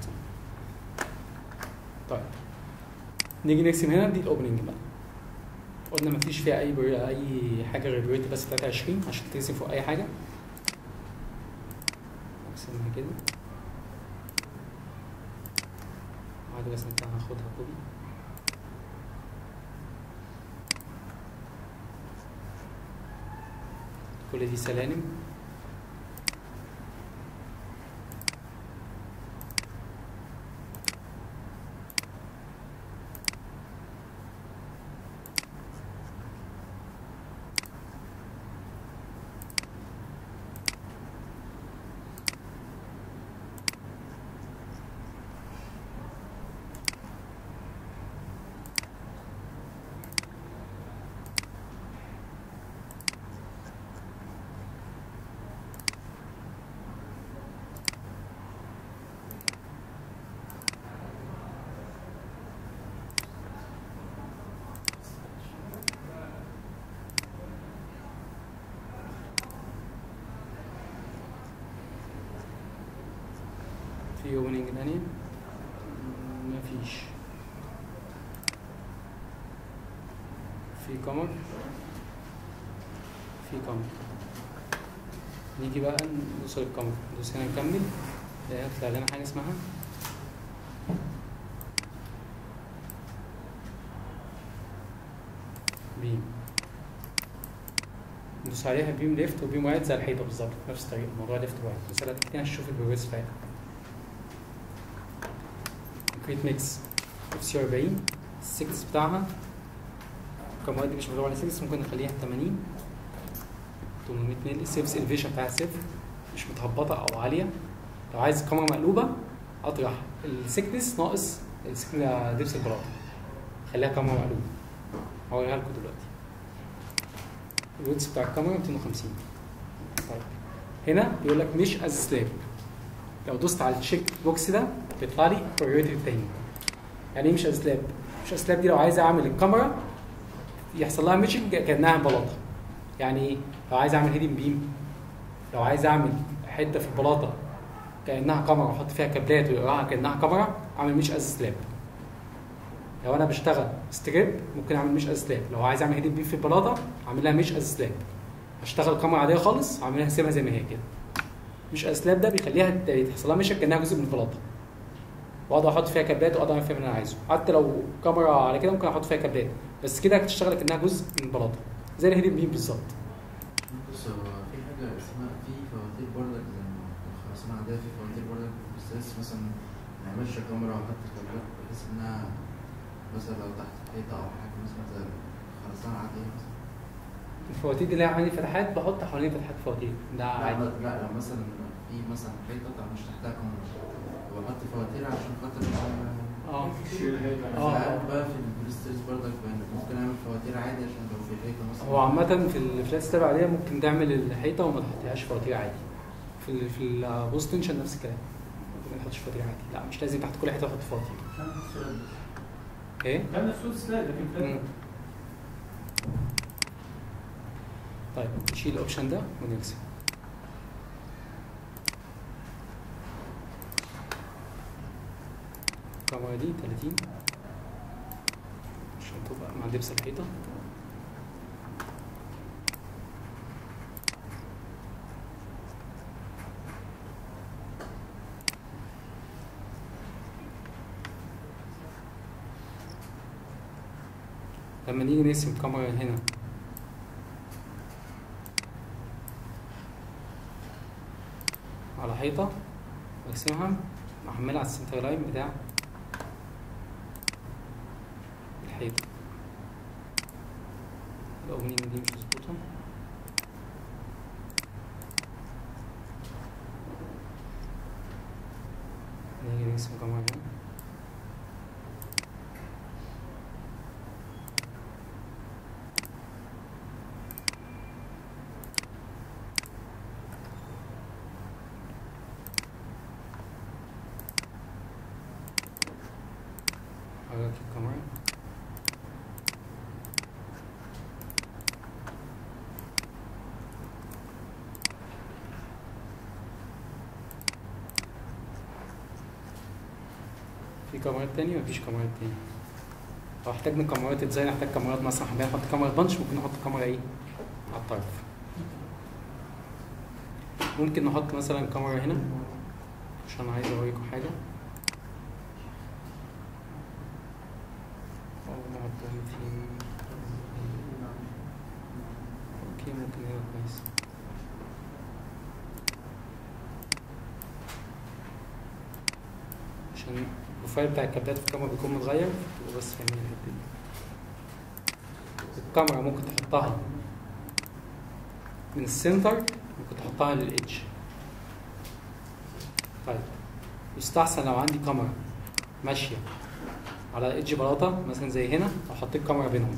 طيب نيجي نرسم هنا دي الاوبننج بقى قلنا مفيش فيها اي بري... اي حاجه غير بريت بس 23 عشان ترسم فوق اي حاجه ارسمها كده بعد الرسمه بتاعها هاخدها كوبي كل دي سلالم في اوبننج تانية مفيش في قمر في قمر نيجي بقى نوصل القمر ندوس هنا نكمل ده هيطلع لنا حاجة اسمها بيم ندوس عليها بيم ليفت وبيم وايت زي الحيطة بالظبط نفس الطريقة الموضوع ليفت وايت بس انا تاني هشوف البروجريس بتاعتها كريت ميكس اف سي 40 السكس بتاعها كمواد دي مش مدور على 6 ممكن نخليها 80 800 مللي سيرفس الفيشن بتاعها صفر مش متهبطه او عاليه لو عايز كاميرا مقلوبه اطرح السكنس ناقص السكن دبس البلاطه خليها كاميرا مقلوبه هوريها لكم دلوقتي الويتس بتاع الكاميرا 250 طيب هنا بيقول لك مش از سلاب لو دوست على التشيك بوكس ده بيطلع لي برايورتي التاني يعني ايه مش از سلاب مش از سلاب دي لو عايز اعمل الكاميرا يحصل لها ميشنج كانها بلاطه يعني ايه لو عايز اعمل هيدن بيم لو عايز اعمل حته في البلاطه كانها كاميرا واحط فيها كابلات ويقراها كانها كاميرا اعمل مش از سلاب لو انا بشتغل ستريب ممكن اعمل مش از سلاب لو عايز اعمل هيدن بيم في البلاطه اعمل لها مش از سلاب اشتغل كاميرا عاديه خالص اعملها اسيبها زي ما هي كده مش اسلاب ده بيخليها تحصل لها مشهد كانها جزء من البلاطه واقدر احط فيها كابلات واقدر اعمل فيها اللي انا عايزه حتى لو كاميرا على كده ممكن احط فيها كابلات بس كده هتشتغل كانها جزء من البلاطه زي الهيدن بيم بالظبط بص هو في حاجة اسمها في فواتير بردك زي ما الخرسانة عندها في فواتير بردك بس مثلا يعني امشي الكاميرا واحط كاميرات بحيث انها مثلا لو تحت حيطه او حاجه مثلا زي خرسانه عاديه مثلا الفواتير دي اللي هي حوالين فتحات بحط حوالين فتحات فواتير ده لا عادي لا لا لو مثلا في مثلا حيطه طب مش تحتها كاميرا بحط فواتير عشان خاطر اه شيل هيك آه. ساعات بقى في البريستيج برضك بين- ممكن اعمل فواتير عادي عشان لو في حيطه مثلا هو عامة في الفلات ستاب عادية ممكن تعمل الحيطة وما تحطيهاش فواتير عادي. في ال في البوست تنشن نفس الكلام. ممكن ما تحطش فواتير عادي، لا مش لازم تحت كل حيطة تحط فواتير. ايه؟ كان نفسه سلايد لكن مم. فات طيب نشيل الاوبشن ده ونرسم. الكاميرا دي 30 عشان تبقى مع دبس الحيطة لما نيجي نرسم كاميرا هنا على حيطة ارسمها احملها على السنتر لاين بتاع الحيطة الاوبننج دي مش مظبوطة نيجي نرسم كاميرا هنا حرك الكاميرا في كاميرات تانية مفيش كاميرات تانية لو احتاجنا كاميرات ازاي نحتاج كاميرات مثلا حابين نحط كاميرا بنش ممكن نحط كاميرا ايه على الطرف ممكن نحط مثلا كاميرا هنا عشان عايز اوريكم حاجة أو نحطهم في اوكي ممكن هنا كويس عشان البروفايل بتاع الكابلات في الكاميرا بيكون متغير فتبقوا بس فاهمين الحتة دي الكاميرا ممكن تحطها من السنتر ممكن تحطها للإيدج طيب يستحسن لو عندي كاميرا ماشية على ايدج بلاطة مثلا زي هنا احط الكاميرا بينهم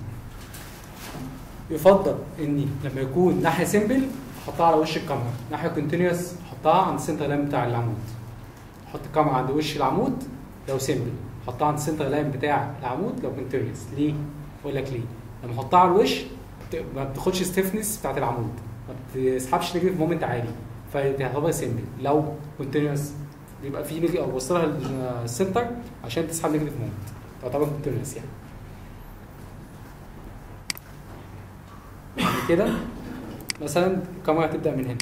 يفضل اني لما يكون ناحية سيمبل احطها على وش الكاميرا ناحية كونتينوس احطها عند السنتر لاين بتاع العمود احط الكاميرا عند وش العمود لو سيمبل احطها عند السنتر لاين بتاع العمود لو كونتينوس ليه؟ اقول لك ليه؟ لما احطها على الوش بت- ما بتاخدش ستيفنس بتاعت العمود ما بتسحبش نيجاتيف مومنت عالي فتعتبر سيمبل لو كونتينوس بيبقى في نيجي او وصلها للسنتر عشان تسحب نيجاتيف مومنت تعتبر كونتينوس يعني بعد كده مثلا الكاميرا هتبدا من هنا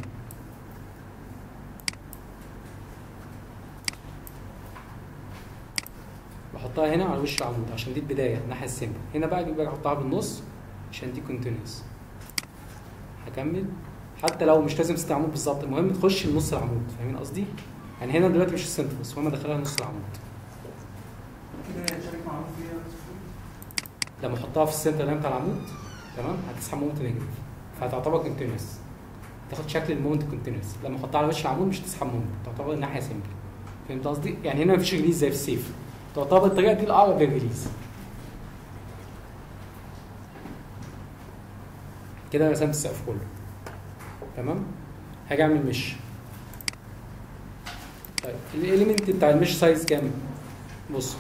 بحطها هنا على وش العمود عشان دي البدايه الناحيه السيمبل هنا بقى اجي بقى احطها بالنص عشان دي كونتينوس هكمل حتى لو مش لازم ست عمود بالظبط المهم تخش لنص العمود فاهمين قصدي؟ يعني هنا دلوقتي مش السنتر بس هما دخلها نص العمود كده هيشارك معاهم فيها لما احطها في السنتر لاين بتاع العمود تمام هتسحب مومنت نيجاتيف فهتعتبر كونتينوس تاخد شكل المومنت كونتينوس لما احطها على وش العمود مش هتسحب مومنت تعتبر الناحيه سيمبل فهمت قصدي؟ يعني هنا مفيش ريليز زي في السيف تعتبر الطريقه دي الاقرب للريليز كده رسمت السقف كله تمام هاجي اعمل مش طيب الاليمنت بتاع المش سايز كام بص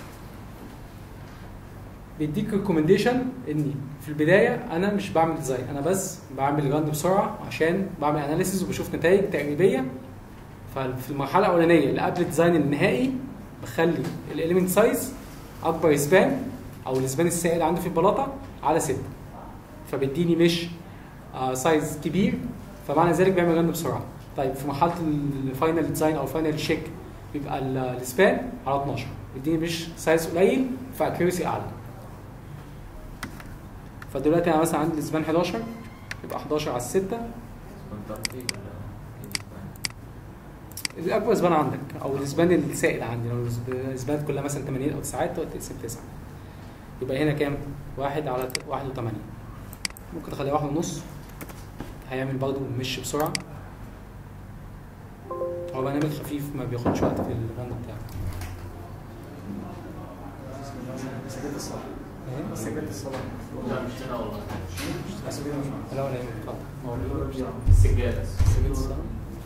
بيديك ريكومنديشن اني في البدايه انا مش بعمل ديزاين انا بس بعمل رن بسرعه عشان بعمل اناليسيز وبشوف نتائج تقريبيه ففي المرحله الاولانيه اللي قبل الديزاين النهائي بخلي الاليمنت سايز اكبر سبان او السبان السائد عندي في البلاطه على 6 فبيديني مش آه سايز كبير فمعنى ذلك بيعمل رن بسرعه طيب في مرحله الفاينل ديزاين او الفاينل تشيك بيبقى ال- السبان على 12 بيديني مش سايز قليل فاكيورسي اعلى فدلوقتي انا مثلا عندي السبان 11 يبقى 11 على 6 كنت تعرف ايه ولا الاكبر اسبان عندك او الاسبان السائد عندي لو الاسبان كلها مثلا 80 او 9 تقعد تقسم 9 يبقى هنا كام؟ واحد على ت- واحد وثمانية ممكن تخليها واحد ونص هيعمل برضه مش بسرعة هو برنامج خفيف ما بياخدش وقت في الرن بتاعه سجلت الصلاة إيه؟ سجلت الصلاة لا مش هنا والله لا ولا يهمك اتفضل السجادة سجلت الصلاة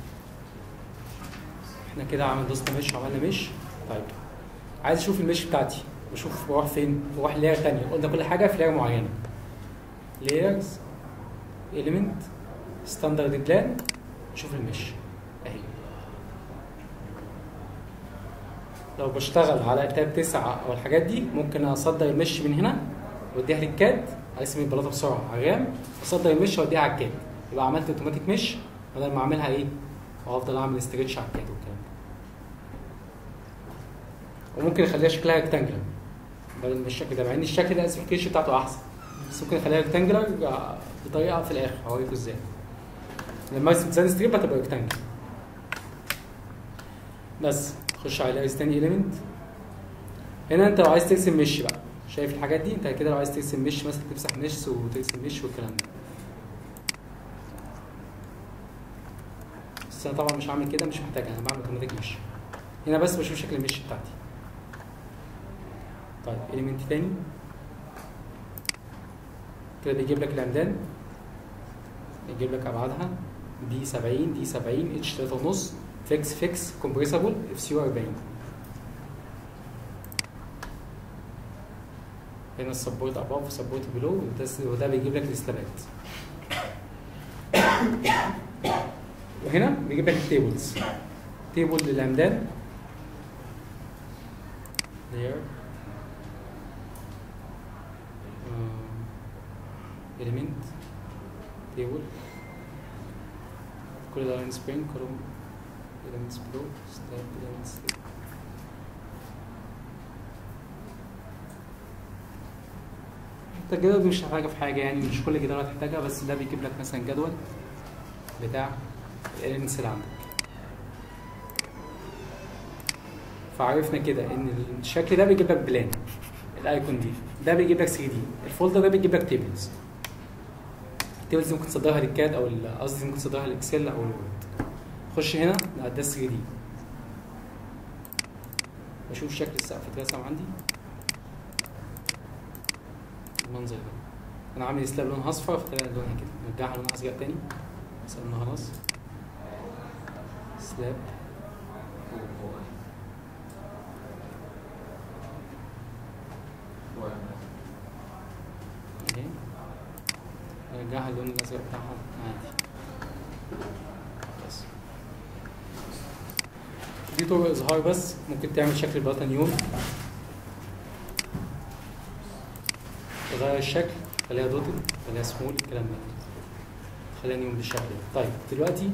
احنا كده عمل دوسنا مش عملنا مش طيب عايز اشوف المش بتاعتي بشوف بروح فين بروح لاير تانية قلنا كل حاجة في لاير معينة layers element standard plan شوف المش اهي لو بشتغل على تاب تسعة او الحاجات دي ممكن اصدر المش من هنا واديها للكاد على اسم البلاطه بسرعه على الرام اصدر المش واديها على الكاد يبقى عملت اوتوماتيك مش بدل ما اعملها ايه وافضل اعمل استريتش على الكاد والكلام ده وممكن اخليها شكلها ريكتانجلر بدل من الشكل ده مع ان الشكل ده الاسبيكيشن بتاعته احسن بس ممكن اخليها ريكتانجلر بطريقه في الاخر هوريكم ازاي لما تزاد ستريب هتبقى ريكتانجلر بس خش على لايرز تاني اليمنت هنا انت لو عايز ترسم مش بقى شايف الحاجات دي انت كده لو عايز ترسم مش مثلا تمسح مش وترسم مش والكلام ده بس انا طبعا مش هعمل كده مش محتاج انا بعمل اوتوماتيك مش هنا بس بشوف شكل المش بتاعتي طيب اليمنت تاني كده بيجيب لك العمدان يجيب لك ابعادها دي 70 دي 70 اتش 3 ونص فيكس فيكس كومبريسبل اف سي 40 هنا السبورت اباف وسبورت بلو وده وده بيجيب لك السلابات وهنا بيجيب لك التيبلز تيبل للعمدان layer um, element table كل ده element spring column elements below step elements انت الجدول مش هتحتاجها في حاجه يعني مش كل جدول هتحتاجها بس ده بيجيب لك مثلا جدول بتاع الاليمنتس اللي عندك فعرفنا كده ان الشكل ده بيجيب لك بلان الايكون دي ده بيجيب لك 3 دي الفولدر ده بيجيب لك تيبلز التيبلز دي ممكن تصدرها للكاد او ال- قصدي ممكن تصدرها للاكسل او الوورد خش هنا لا ده 3 دي بشوف شكل السقف اترسم عندي المنظر ده انا عامل سلاب لونها اصفر فطلع لونها كده نرجعها لونها ازرق تاني سألنا خلاص سلاب اهي نرجعها اللون الازرق بتاعها عادي بس دي طرق اظهار بس ممكن تعمل شكل بلاطه نيون تغير الشكل خليها دوتد خليها سمول الكلام ده خليها نيون بالشكل ده طيب دلوقتي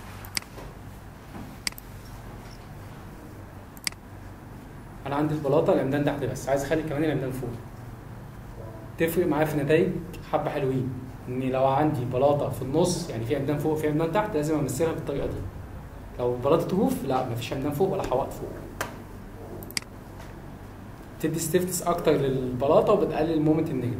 انا عندي البلاطه العمدان تحت بس عايز اخلي كمان العمدان فوق تفرق معايا في النتائج حبه حلوين ان لو عندي بلاطه في النص يعني في عمدان فوق وفي عمدان تحت لازم امثلها بالطريقه دي لو بلاطه روف لا مفيش عمدان فوق ولا حوائط فوق تدي ستيفتس اكتر للبلاطه وبتقلل المومنت النيجاتيف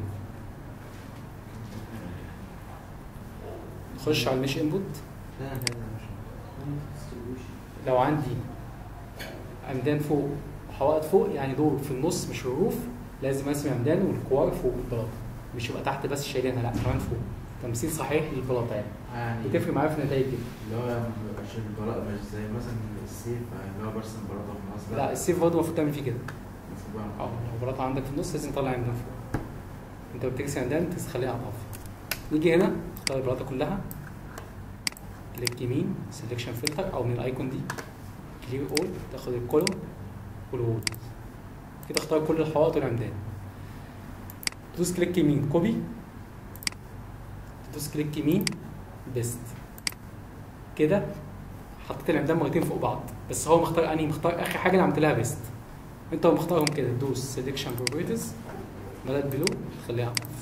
نخش على المش انبوت لا لا لا مش لو عندي عمدان فوق وحوائط فوق يعني دول في النص مش الروف لازم ارسم عمدان والكوار فوق البلاطه مش يبقى تحت بس شايلينها لا كمان فوق تمثيل صحيح للبلاطه يعني يعني بتفرق معايا في النتائج دي اللي هو عشان البلاطة مش زي مثلا السيف اللي هو برسم بلاطة في النص لا السيف برضه المفروض تعمل فيه كده المفروض بعمل اه لو بلاطه عندك في النص لازم تطلع عمدان فوق انت بترسم عمدان تخليها اضعف نيجي هنا تختار البلاطه كلها كليك يمين سelection فلتر او من الايكون دي كلير اول تاخد الكولوم والوول كده اختار كل الحوائط والعمدان تدوس كليك يمين كوبي تدوس كليك يمين بيست كده حطيت العمدان مرتين فوق بعض بس هو مختار انهي مختار اخر حاجه انا عملت لها بيست انت هو مختارهم كده دوس سيلكشن بروبرتيز مدد بلو تخليها اوف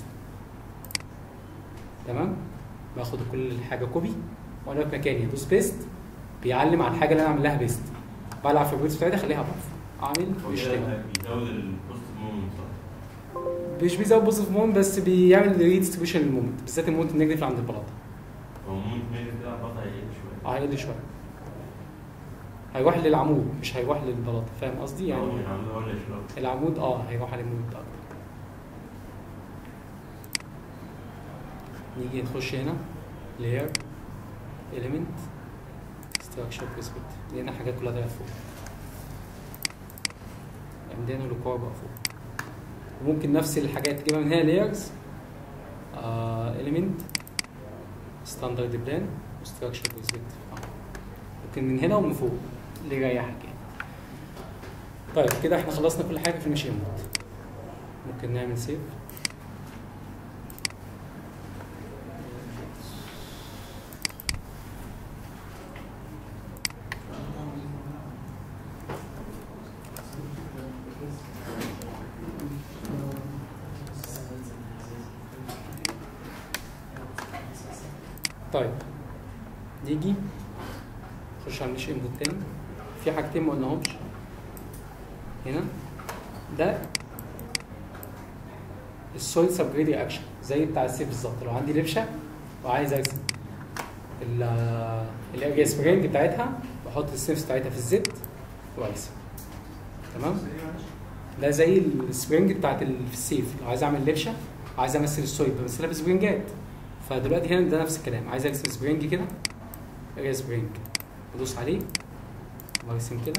تمام باخد كل حاجه كوبي وانا في مكاني ادوس بيست بيعلم على الحاجه اللي انا عامل لها بيست بلعب في البروبرتيز بتاعتها اخليها ضعف اعمل هو مش كده بيزود البوست مومنت صح؟ مش بيزود بوزيتيف مومنت بس بيعمل ريديستريبيوشن للمومنت بالذات المومنت النيجاتيف اللي عند البلاطه هو مومنت ميجر كده البطل هيقل شويه هيقل شويه هيروح للعمود مش هيروح للبلاطه فاهم قصدي يعني يعني العمود هو اللي يشرب العمود اه هيروح على المومنت اكتر نيجي نخش هنا layer element structure perspective لقينا حاجات كلها طلعت فوق عندنا الركوع بقى فوق وممكن نفس الحاجات تجيبها من هنا layers آه element standard plan structure perspective آه. ممكن من هنا ومن فوق اللي يريحك يعني طيب كده احنا خلصنا كل حاجه في المشين مود ممكن نعمل سيف طيب نيجي نخش على المش انبوت تاني في حاجتين ما قلناهمش هنا ده السويل سبجريد رياكشن زي بتاع السيف بالظبط لو عندي لبشه وعايز ارسم الاريا سبرينج بتاعتها بحط السيفز بتاعتها في الزيت وارسم تمام ده زي السبرينج بتاعت ال- في السيف لو عايز اعمل لبشه عايز امثل السويل بمثلها بسبرينجات فدلوقتي هنا ده نفس الكلام عايز ارسم سبرينج كده اريا سبرينج بدوس عليه وارسم كده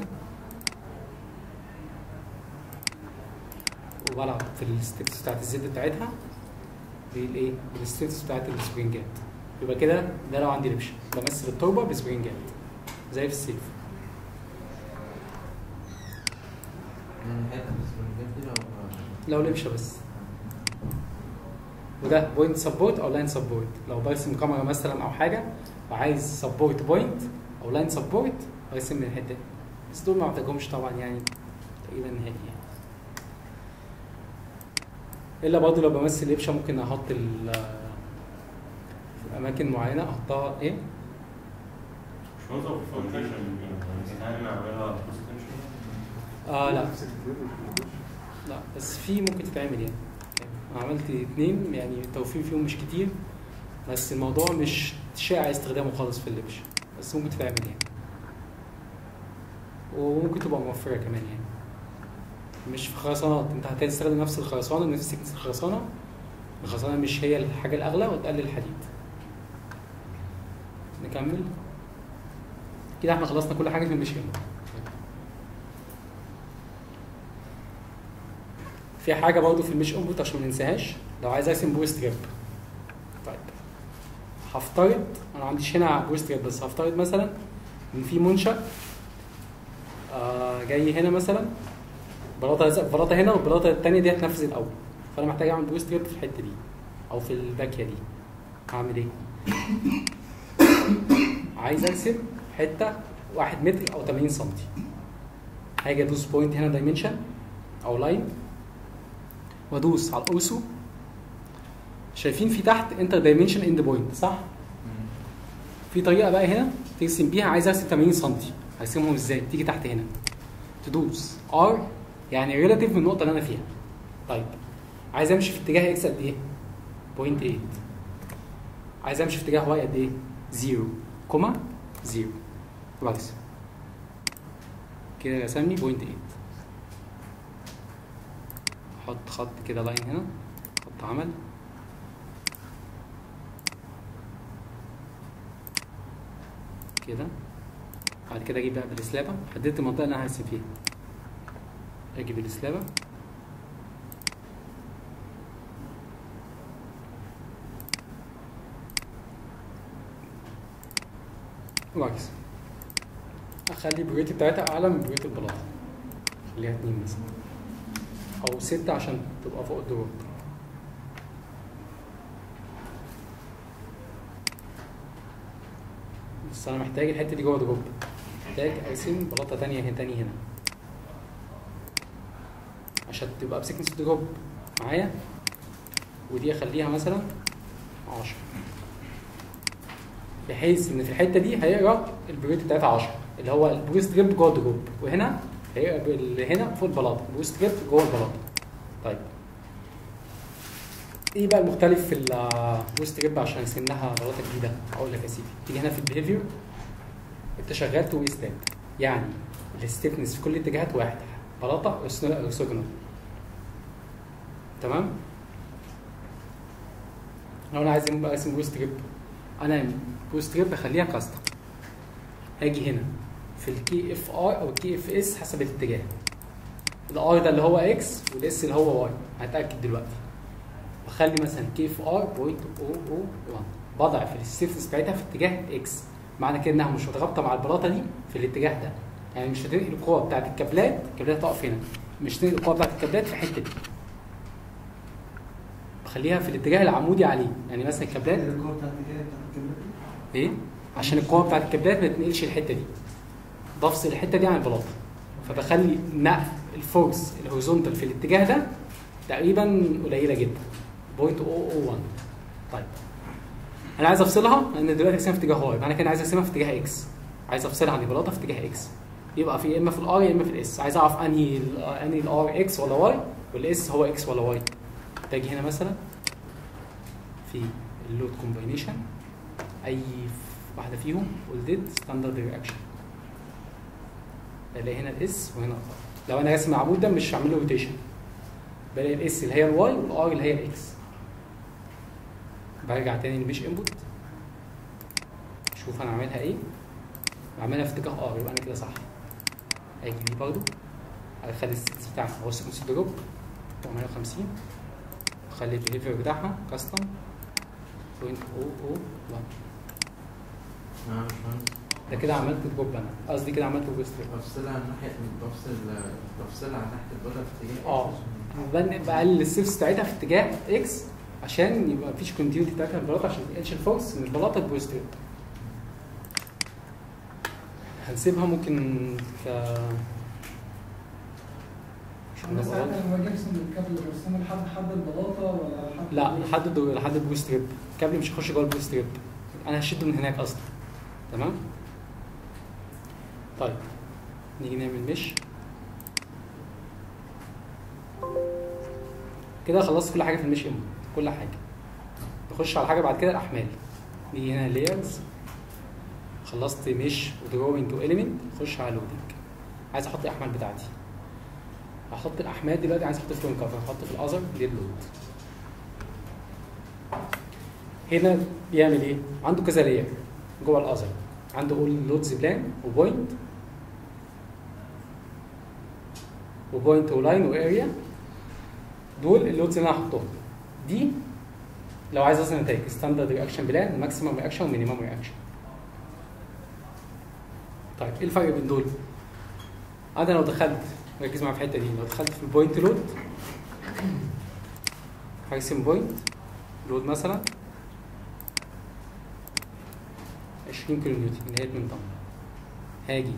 وبلعب في الستيبس بتاعت الزد بتاعتها بالايه؟ بالستيبس بتاعت السبرينجات يبقى كده ده لو عندي لبشه بمثل التربه بسبرينجات زي في السيف يعني حته بس من دي لو لو لبشه بس وده بوينت سبورت او لاين سبورت لو برسم كاميرا مثلا او حاجه وعايز سبورت بوينت او لاين سبورت برسم من الحته دي بس دول ما محتاجهمش طبعا يعني تقريبا نهائي يعني الا برضه لو بمثل لبشه ممكن احط ال في اماكن معينه احطها ايه مش موظف فاونديشن يعني انا اعملها بوست تنشن اه لا لا بس في ممكن تتعمل يعني انا عملت اتنين يعني التوفير فيهم مش كتير بس الموضوع مش شائع استخدامه خالص في اللبش بس ممكن تتعمل يعني وممكن تبقى موفرة كمان يعني مش في خرسانات انت هتستخدم نفس الخرسانة نفس سكنس الخرسانة الخرسانة مش هي الحاجة الأغلى وتقلل الحديد نكمل كده احنا خلصنا كل حاجة في المشين في حاجه برضه في المش انبوت عشان ما ننساهاش لو عايز ارسم بوي ستريب طيب هفترض انا ما عنديش هنا بوي ستريب بس هفترض مثلا ان في منشا آه جاي هنا مثلا بلاطه بلاطه هنا والبلاطه الثانيه دي هتنفذ الاول فانا محتاج اعمل بوي ستريب في الحته دي او في الباكيه دي هعمل ايه؟ عايز ارسم حته 1 متر او 80 سم هاجي ادوس بوينت هنا دايمنشن او لاين وادوس على الاوسو شايفين في تحت انتر دايمنشن اند بوينت صح؟ في طريقه بقى هنا ترسم بيها عايز ارسم 80 سم هرسمهم ازاي؟ تيجي تحت هنا تدوس ار يعني ريلاتيف من النقطه اللي انا فيها طيب عايز امشي في اتجاه اكس قد ايه؟ بوينت 8 عايز امشي في اتجاه واي قد ايه؟ 0 كوما 0 برسم كده رسم لي بوينت 8 احط خط كده لاين هنا خط عمل كده بعد كده اجيب بقى بالسلابه حددت المنطقه اللي انا هرسم فيها اجي بالسلابه وارسم اخلي البريت بتاعتها اعلى من بريت البلاطه خليها اتنين مثلا او ستة عشان تبقى فوق الدروب بس انا محتاج الحته دي جوه دروب محتاج ارسم بلاطه تانية هنا تاني هنا عشان تبقى بسكنس دروب معايا ودي اخليها مثلا عشرة بحيث ان في الحته دي هيقرا البريورتي بتاعتها 10 اللي هو البوست جريب جوه الدروب وهنا هيقرا اللي هنا فوق البلاطه البوست جريب جوه البلاطه طيب ايه بقى المختلف في البوست جريب عشان سنها بلاطه جديده اقول لك يا سيدي تيجي هنا في البيهيفير انت شغال تو ستات يعني الستيفنس في كل الاتجاهات واحد بلاطه اورثوجونال تمام لو انا عايز بقى اسم بوست جريب انا بوست جريب بخليها كاستم هاجي هنا في الكي اف ار او الكي اف اس حسب الاتجاه الار ده اللي هو اكس والاس اللي هو واي هتاكد دلوقتي بخلي مثلا كي اف ار بوينت او او 1 بضعف الستيفنس بتاعتها في اتجاه اكس معنى كده انها مش مترابطه مع البلاطه دي في الاتجاه ده يعني مش هتنقل القوه بتاعت الكابلات الكابلات تقف هنا مش هتنقل القوه بتاعت الكابلات في الحته دي بخليها في الاتجاه العمودي عليه يعني مثلا الكابلات القوة بتاعت ايه بتاعت الكاميرا دي؟ ايه عشان القوه بتاعت الكابلات ما تنقلش الحته دي بفصل الحته دي عن البلاطه فبخلي نقل الفورس الهوريزونتال في الاتجاه ده تقريبا قليله جدا 0.001 طيب انا عايز افصلها لان دلوقتي رسمها في اتجاه واي انا كده عايز ارسمها في اتجاه اكس عايز افصلها عن البلاطه في اتجاه اكس يبقى في يا اما في الار يا اما في الاس عايز اعرف انهي ال- انهي الار اكس ولا واي والاس هو اكس ولا واي تاجي هنا مثلا في اللود كومباينيشن اي واحده فيهم ولدت ستاندرد رياكشن بلاقي هنا الاس وهنا الار لو انا راسم العمود ده مش هعمل له روتيشن بلاقي الاس اللي هي الواي والار اللي هي الاكس برجع تاني للمش انبوت شوف انا عاملها ايه بعملها في اتجاه ار يبقى انا كده صح اجي دي برضو اخلي السيتس بتاعها هو سيكونس دروب 450 واخلي البيهيفير بتاعها كاستم 0.001 انا مش مهندس ده كده عملت دروب انا قصدي كده عملت بوست بفصلها عن ناحية بفصل بفصلها عن ناحية البودرة في اتجاه اه بن- بقلل السيفس بتاعتها في اتجاه اكس عشان يبقى مفيش كونتينيتي بتاعتها في البلاطه عشان ما تنقلش الفورس من البلاطه للبوست هنسيبها ممكن ك انا ساعتها لما باجي ارسم الكابل برسمه لحد حد البلاطه ولا لحد لا لحد الدو- لحد البوست ريب الكابل مش هيخش جوه البوست ريب انا هشده من هناك اصلا تمام طيب نيجي نعمل مش كده خلصت كل حاجه في المش انبوت كل حاجه نخش على حاجه بعد كده الاحمال نيجي هنا لايرز خلصت مش ودروينج واليمنت نخش على لودنج عايز احط الاحمال بتاعتي هحط الاحمال دلوقتي عايز احط فلون كفر هحط في الاذر للود هنا بيعمل ايه؟ عنده كذا لاير جوه الاذر عنده اول لودز بلان وبوينت وبوينت ولاين واريا دول اللودز اللي انا هحطهم دي لو عايز اوصل نتائج ستاندرد رياكشن بلان ماكسيمم رياكشن ومينيمم رياكشن طيب ايه الفرق بين دول؟ انا لو دخلت ركز معايا في الحته دي لو دخلت في البوينت لود هرسم بوينت لود مثلا 20 كيلو نيوتن نهاية من طن هاجي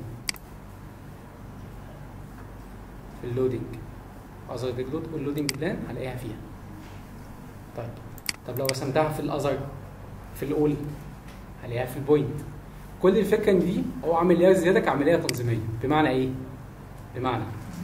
في اللودنج اذر ديد لود واللودنج بلان هلاقيها فيها طيب طب لو رسمتها في الاذر في الاول هلاقيها في البوينت كل الفكره ان دي هو عامل ليها زياده كعمليه تنظيميه بمعنى ايه؟ بمعنى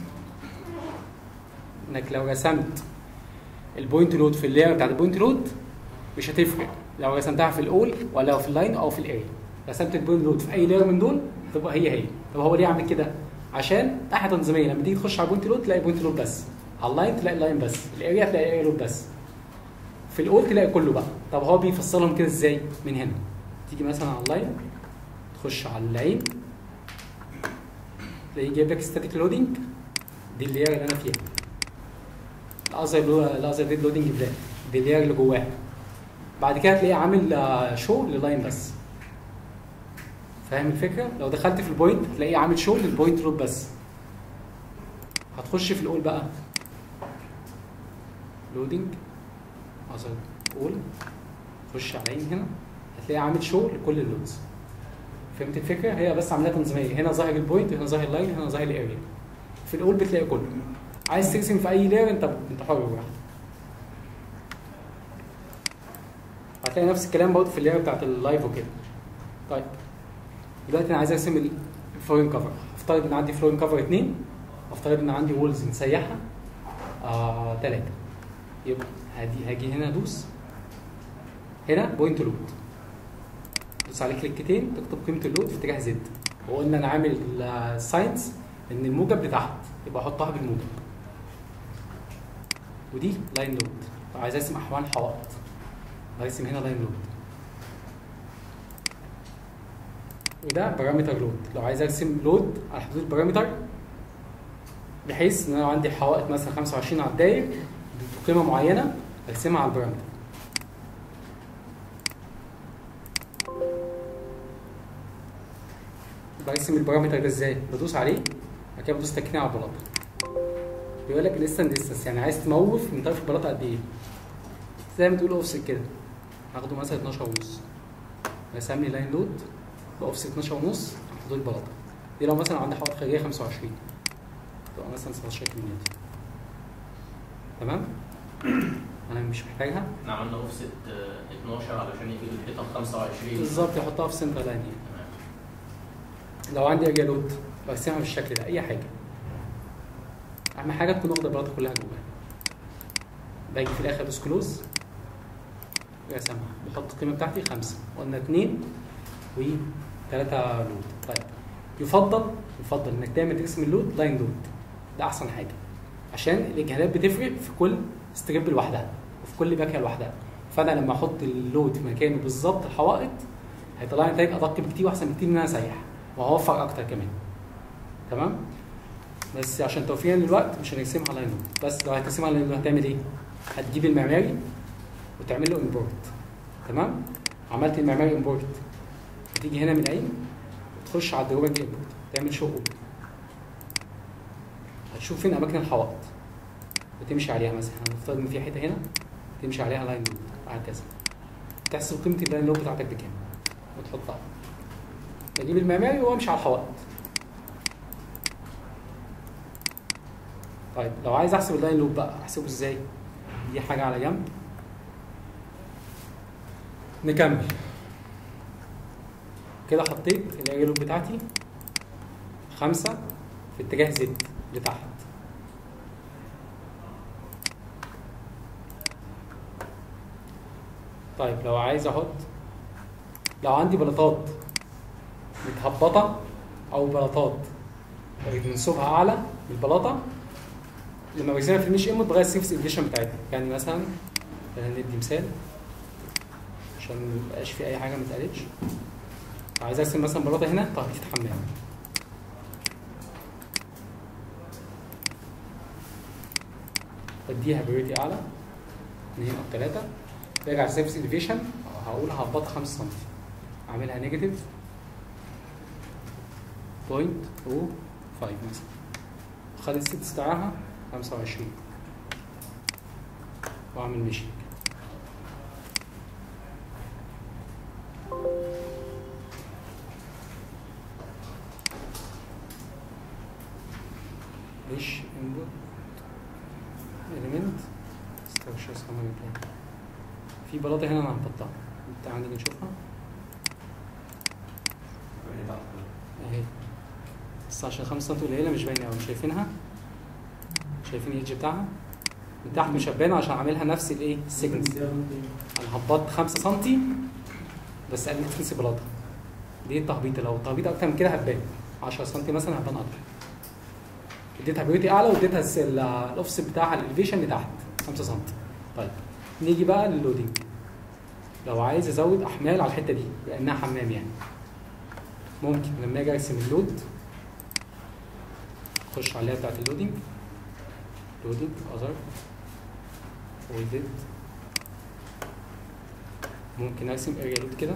انك لو رسمت البوينت لود في اللاير بتاعت البوينت لود مش هتفرق لو رسمتها في الاول ولا لو في اللاين او في الاريا رسمت البوينت لود في اي لاير من دول تبقى هي هي طب هو ليه عامل كده عشان ناحيه تنظيميه لما تيجي تخش على البوينت لود تلاقي بوينت لود بس على اللاين تلاقي اللاين بس الاريا تلاقي اريا لود بس في الاول تلاقي كله بقى طب هو بيفصلهم كده ازاي من هنا تيجي مثلا على اللاين تخش على العين تلاقيه جايب لك ستاتيك لودنج دي اللاير اللي انا فيها الاذر الاذر ديد لودنج بلان دي اللاير اللي جواها بعد كده تلاقيه عامل آه، شو للاين بس فاهم الفكره لو دخلت في البوينت هتلاقيه عامل شو للبوينت لود بس هتخش في الاول بقى لودنج اذر اول خش على العين هنا هتلاقيه عامل شو لكل اللودز فهمت الفكره هي بس عمليه تنظيميه هنا ظاهر البوينت هنا ظاهر اللاين هنا ظاهر الاريا في الاول بتلاقي كله عايز ترسم في اي لاير انت انت حر براحتك هتلاقي نفس الكلام برضه في اللاير بتاعت اللايف وكده طيب دلوقتي انا عايز ارسم الفلورين كفر افترض ان عندي فلورين كفر 2 افترض ان عندي وولز مسيحه آه 3 يبقى هاجي هاجي هنا ادوس هنا بوينت لود دوس عليه كليكتين تكتب قيمه اللود في اتجاه زد وقلنا انا عامل ساينس ان الموجب لتحت يبقى احطها بالموجب ودي لاين لود لو عايز ارسم احوال حوائط برسم هنا لاين لود وده بارامتر لود لو عايز ارسم لود على حدود البارامتر بحيث ان انا لو عندي حوائط مثلا 25 على الداير بقيمه معينه ارسمها على البارامتر برسم البارامتر ده ازاي؟ بدوس عليه بعد كده بدوس تكنيك على البلاطه بيقول لك الانستنت ديستنس يعني عايز تموف من طرف البلاطه قد ايه؟ زي ما تقول اوفست كده هاخده مثلا 12 ونص رسم لي لاين لود باوفست 12 ونص على حدود البلاطه دي لو مثلا عندي حوائط خارجيه 25 تبقى مثلا 17 كيلو تمام؟ انا مش محتاجها احنا عملنا اوفست 12 علشان يجيب الحيطه 25 بالظبط يحطها في سنتر لاين يعني. تمام. لو عندي اريا لود برسمها بالشكل ده اي حاجه اهم حاجه تكون واخده البلاطه كلها جواها باجي في الاخر ادوس كلوز رسمها بحط القيمه بتاعتي خمسه قلنا اثنين وثلاثه لود طيب يفضل يفضل انك دايما ترسم اللود لاين لود ده احسن حاجه عشان الاجهادات بتفرق في كل ستريب لوحدها وفي كل باكيه لوحدها فانا لما احط اللود في مكانه بالظبط الحوائط هيطلع لي نتائج ادق بكتير واحسن بكتير من ان انا اسيح وهوفر اكتر كمان تمام بس عشان توفيرا للوقت مش هنرسمها لاين لود بس لو هترسمها لاين لود هتعمل ايه؟ هتجيب المعماري وتعمل له امبورت تمام؟ عملت المعماري امبورت هتيجي هنا من عين وتخش على الدروبنج امبورت تعمل شو اوبن هتشوف فين اماكن الحوائط وتمشي عليها مثلا هنفترض ان في حته هنا تمشي عليها لاين لود وهكذا تحسب قيمه اللاين لود بتاعتك بكام وتحطها بجيب المعماري وامشي على الحوائط طيب لو عايز احسب اللاين لود بقى احسبه ازاي دي حاجه على جنب نكمل كده حطيت الاريا لود بتاعتي خمسة في اتجاه زد لتحت طيب لو عايز احط لو عندي بلاطات متهبطه او بلاطات منسوبها اعلى من البلاطه لما برسمها في الميش ايموت بغير السيرفس اديشن بتاعتها يعني مثلا خلينا ندي مثال عشان ما يبقاش في اي حاجه ما اتقالتش عايز ارسم مثلا بلاطه هنا تهبيط حمام بديها بريتي اعلى اثنين او ثلاثه راجع السيرفس اليفيشن هقول ههبطها 5 سم اعملها نيجاتيف بوينت او 5 مثلا خد الست بتاعها 25 واعمل ميشنج مش انبوت element structure summary plan في بلاطه هنا انا هحطها تعال نيجي نشوفها اهي بس عشان 5 سم قليله مش باينه قوي شايفينها شايفين الايدج بتاعها من تحت مش هتبان عشان عاملها نفس الايه السيجنس انا هبطت 5 سم بس قلت في بلاطه دي التهبيطه لو التهبيط اكتر من كده هتبان 10 سم مثلا هتبان اكتر اديتها بيوتي اعلى واديتها الس- ال- الاوفست بتاعها الاليفيشن لتحت 5 سم طيب نيجي بقى لللودنج لو عايز ازود احمال على الحته دي لانها حمام يعني ممكن لما اجي ارسم اللود اخش عليها بتاعت اللودنج لودنج اذر ويدد ممكن ارسم اريا لود كده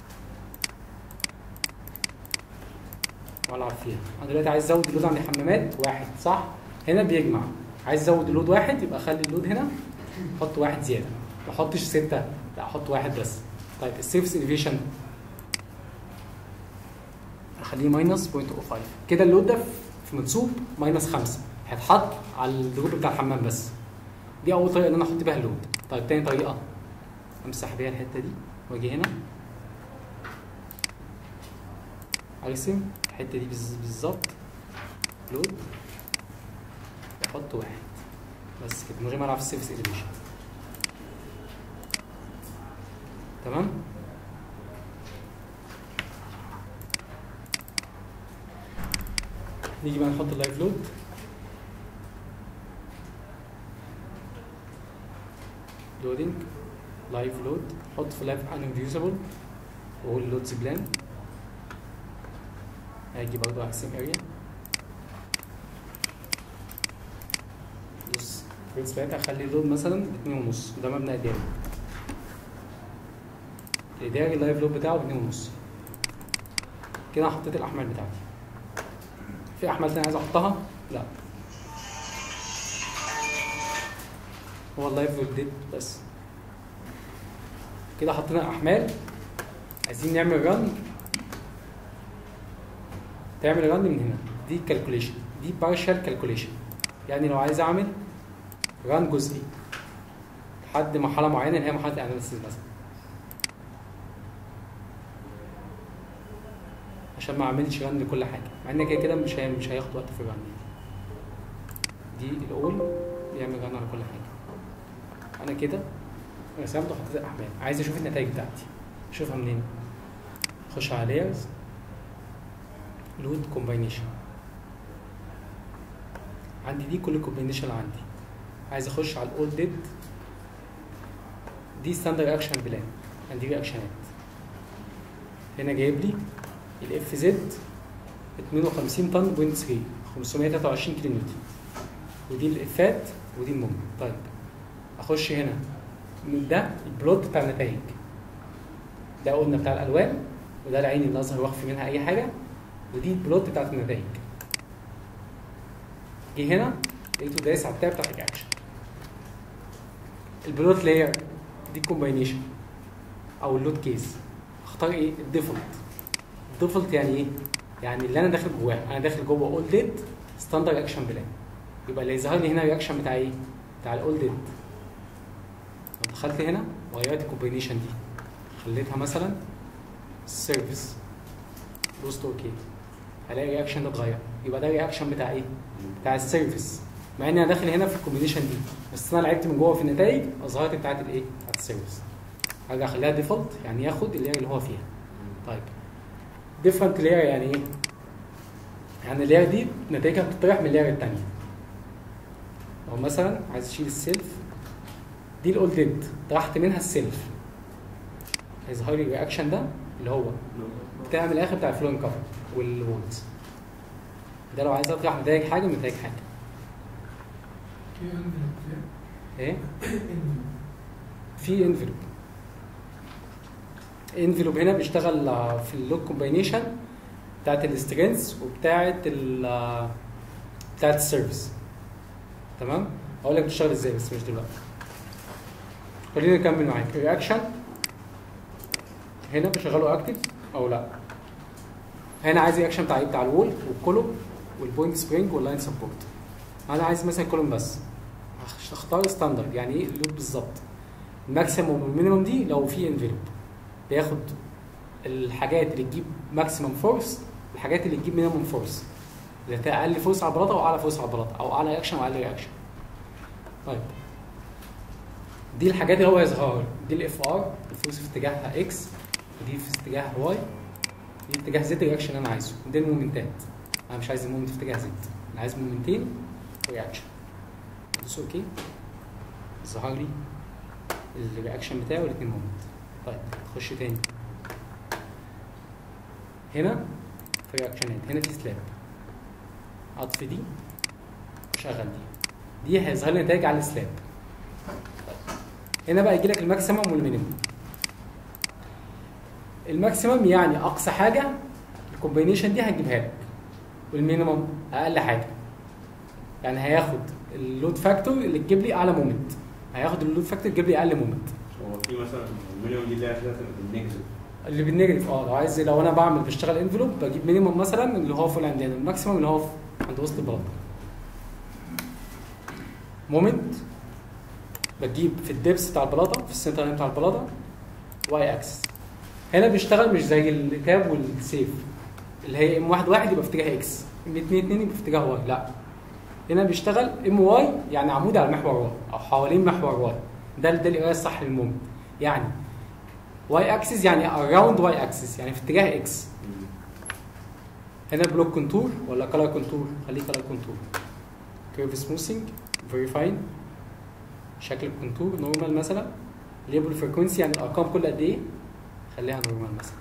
والعب فيها انا دلوقتي عايز ازود اللود عند الحمامات واحد صح هنا بيجمع عايز ازود اللود واحد يبقى اخلي اللود هنا احط واحد زياده ما احطش سته لا احط واحد بس طيب السيرفس اليفيشن اخليه ماينس 0.05 كده اللود ده في منسوب ماينس 5 هيتحط على الدروب بتاع الحمام بس دي اول طريقه ان انا احط بيها اللود طيب تاني طريقه امسح بيها الحته دي واجي هنا ارسم الحته دي بالز- بالظبط لود احط واحد بس كده من غير ما العب في السيرفس اليفيشن تمام نيجي بقى نحط اللايف لود لودنج لايف لود حط في لايف انفيوزابل واقول لودز بلان هاجي برضو اقسم اريا بص بص بقيت اخلي اللود مثلا اتنين ونص ده مبنى اداري الاداري اللايف لود بتاعه اتنين ونص كده أنا حطيت الاحمال بتاعتي في احمال تانية عايز احطها لا هو اللايف لود ديت بس كده حطينا احمال عايزين نعمل رن تعمل رن من هنا دي كالكوليشن دي بارشال كالكوليشن يعني لو عايز اعمل ران جزئي لحد مرحله معينه اللي هي مرحله الاناليسيس مثلا عشان ما اعملش رن لكل حاجه مع ان كده كده مش هي مش هياخد وقت في الرن دي الاول بيعمل رن على كل حاجه انا كده رسمت وحطيت الاحمال عايز اشوف النتائج بتاعتي اشوفها منين اخش على layers لود كومباينيشن عندي دي كل الكومباينيشن اللي عندي عايز اخش على الاول ديد دي ستاندرد اكشن بلان عندي رياكشنات هنا جايب لي الاف زد 52 طن بوينت 3 523 كيلو نيوتن ودي الافات ودي المومنت طيب اخش هنا من ده البلوت بتاع النتائج ده قلنا بتاع الالوان وده العين اللي اظهر واخفي منها اي حاجه ودي البلوت بتاعت النتائج جه هنا لقيته دايس على التاب بتاعت الرياكشن البلوت لاير دي كومباينيشن او اللود كيس اختار ايه الديفولت الديفولت يعني ايه يعني اللي انا داخل جواه انا داخل جوه اول ديد ستاندرد اكشن بلان يبقى اللي يظهر لي هنا الرياكشن بتاع ايه بتاع الاول ديد لو دخلت هنا وغيرت الكومباينيشن دي خليتها مثلا سيرفيس دوست اوكي هلاقي الرياكشن ده اتغير يبقى ده الرياكشن بتاع ايه؟ بتاع السيرفيس مع اني انا داخل هنا في الكومبينيشن دي بس انا لعبت من جوه في النتائج اظهرت بتاعت الايه؟ بتاعت السيرفيس هرجع اخليها ديفولت يعني ياخد اللير اللي هو فيها طيب ديفرنت لاير يعني ايه؟ يعني اللاير دي نتائجها بتطرح من اللاير الثانيه لو مثلا عايز اشيل السيلف دي الاول ديد طرحت منها السيلف هيظهر لي الرياكشن ده اللي هو بتاع من الاخر بتاع الفلوين كفر والوولز ده لو عايز اطرح نتائج حاجه من نتائج حاجه ايه في انفلوب انفلوب هنا بيشتغل آه، في اللوك كومباينيشن بتاعت السترينث وبتاعت ال آه، بتاعت السيرفيس تمام هقول لك بتشتغل ازاي بس مش دلوقتي خلينا نكمل معاك الرياكشن هنا بشغله اكتف او لا هنا عايز رياكشن بتاع ايه بتاع الوول والكولوم والبوينت سبرينج واللاين سبورت انا عايز مثلا كولوم بس هخ- هختار ستاندرد يعني ايه اللود بالظبط الماكسيموم والمينيموم دي لو في انفلوب بياخد الحاجات اللي تجيب ماكسيمم فورس والحاجات اللي تجيب مينيمم فورس اللي هي اقل فورس على البلاطه واعلى فورس على البلاطه او اعلى رياكشن واقل رياكشن طيب دي الحاجات اللي هو يظهر دي الاف ار الفورس في اتجاهها اكس ودي في اتجاه واي دي اتجاه زد الرياكشن اللي انا عايزه دي المومنتات انا مش عايز المومنت في اتجاه زد انا عايز مومنتين ورياكشن دوس اوكي ظهر لي الرياكشن بتاعه والاثنين مومنت طيب خش تاني هنا في رياكشنات هنا في سلاب اطفي دي وشغل دي دي هيظهر لي نتائج على السلاب طيب. هنا بقى يجي لك الماكسيمم والمينيمم الماكسيمم يعني اقصى حاجه الكومبينيشن دي هتجيبها لك والمينيمم اقل حاجه يعني هياخد اللود فاكتور اللي تجيب لي اعلى مومنت هياخد اللود فاكتور تجيب لي اقل مومنت هو في مثلا المليون دي اللي هي اساسا بالنيجاتيف اللي بالنيجاتيف اه لو عايز لو انا بعمل بشتغل انفلوب بجيب مينيمم مثلا اللي هو فوق عندنا الماكسيمم اللي هو في- عند وسط البلاطه مومنت بجيب في الدبس بتاع البلاطه في السنتر بتاع البلاطه واي اكسس هنا بيشتغل مش زي التاب والسيف اللي هي ام واحد واحد يبقى في اتجاه اكس ام اتنين اتنين يبقى في اتجاه واي لا هنا بيشتغل ام واي يعني عمود على محور واي او حوالين محور واي ده ده القرايه الصح للمومنت يعني واي اكسس يعني اراوند واي اكسس يعني في اتجاه اكس هنا بلوك كونتور ولا كلر كونتور خليه كلر كونتور كيرف سموثينج فيريفاين شكل الكونتور نورمال مثلا ليبل فريكونسي يعني الارقام كل قد ايه خليها نورمال مثلا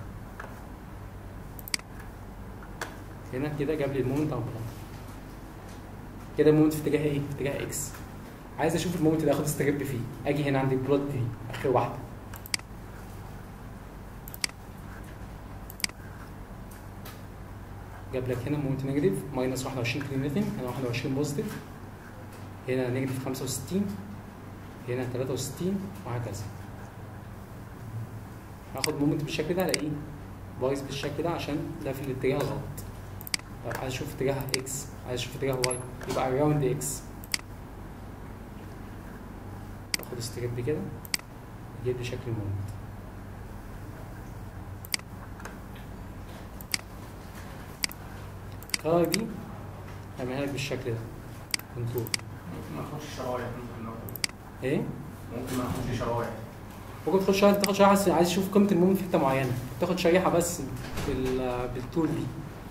هنا كده جاب لي المومنت على البلاط كده المومنت في اتجاه ايه؟ في اتجاه اكس عايز اشوف المومنت ده اخد ستريب فيه اجي هنا عند البلوت دي اخر واحده جاب لك هنا مومنت نيجاتيف ماينس 21 كيلو نيوتن هنا 21 بوزيتيف هنا نيجاتيف 65 هنا 63 وهكذا هاخد مومنت بالشكل ده الاقيه بايظ بالشكل ده عشان ده في الاتجاه الغلط طب عايز اشوف اتجاه اكس عايز اشوف اتجاه واي يبقى اراوند اكس اخد ستريب كده يجيب لي شكل المومنت الكلر دي هعملها لك بالشكل ده كنترول ممكن ما اخدش شرايح ممكن لو ايه ممكن ما اخدش شرايح ممكن تاخد شريحه تاخد شريحه بس عايز تشوف قيمه المومنت في حته معينه تاخد شريحه بس بال بالطول دي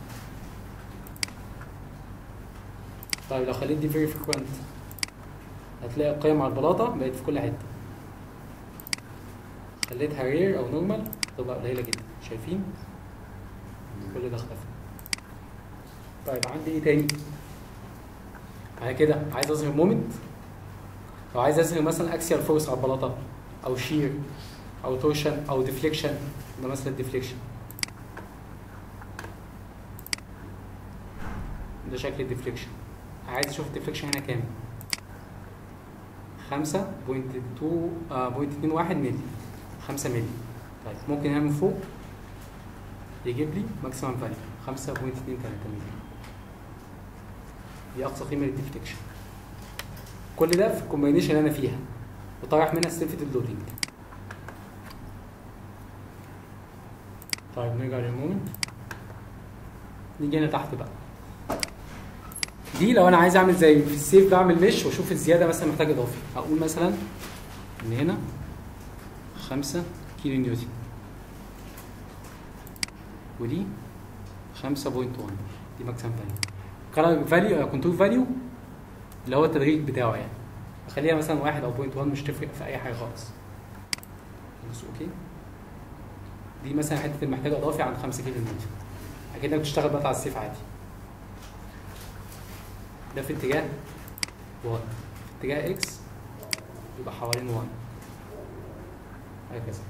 طيب لو خليت دي فيري فريكوينت هتلاقي القيم على البلاطه بقت في كل حته خليتها رير او نورمال تبقى قليله جدا شايفين كل ده اختفى طيب عندي ايه تاني بعد كده عايز اظهر مومنت لو عايز اظهر مثلا اكسيال فورس على البلاطه او شير او تورشن او ديفليكشن ده مثلا الديفليكشن ده شكل الديفليكشن عايز اشوف الديفليكشن هنا كام 5.2 واحد مللي 5 مللي طيب ممكن هنا من فوق يجيب لي ماكسيمم فاليو 5.23 مللي دي اقصى قيمه للديفليكشن كل ده في الكومبينيشن اللي انا فيها وطرح منها ستيفت اللودنج طيب نرجع للمومنت نيجي هنا تحت بقى دي لو انا عايز اعمل زي في السيف بعمل مش واشوف الزياده مثلا محتاج اضافي هقول مثلا ان هنا 5 كيلو نيوتن ودي 5.1 دي ماكسيمم فاليو كلر فاليو كنترول فاليو اللي هو التدريج بتاعه يعني اخليها مثلا واحد او بوينت 1 مش تفرق في اي حاجه خالص بص اوكي دي مثلا حته المحتاج اضافي عن 5 كيلو نيوتن اكنك بتشتغل بقى على السيف عادي ده في اتجاه واي في اتجاه اكس يبقى حوالين واي هكذا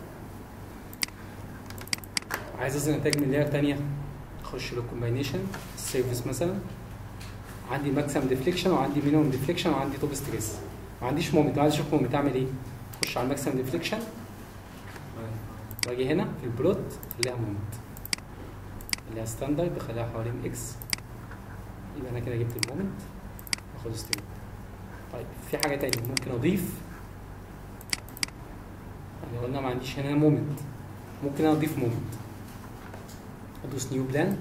عايز اظهر نتائج من لاير تانية اخش للكومباينيشن السيرفيس مثلا عندي ماكسيمم ديفليكشن وعندي مينيمم ديفليكشن وعندي توب ستريس ما عنديش مومنت عايز اشوف مومنت اعمل ايه اخش على الماكسيمم ديفليكشن واجي هنا في البلوت اخليها مومنت اخليها ستاندرد اخليها حوالين اكس يبقى انا كده جبت المومنت اخد ستريت طيب في حاجه تانية ممكن اضيف يعني قلنا ما عنديش هنا مومنت ممكن انا اضيف مومنت ادوس نيو بلان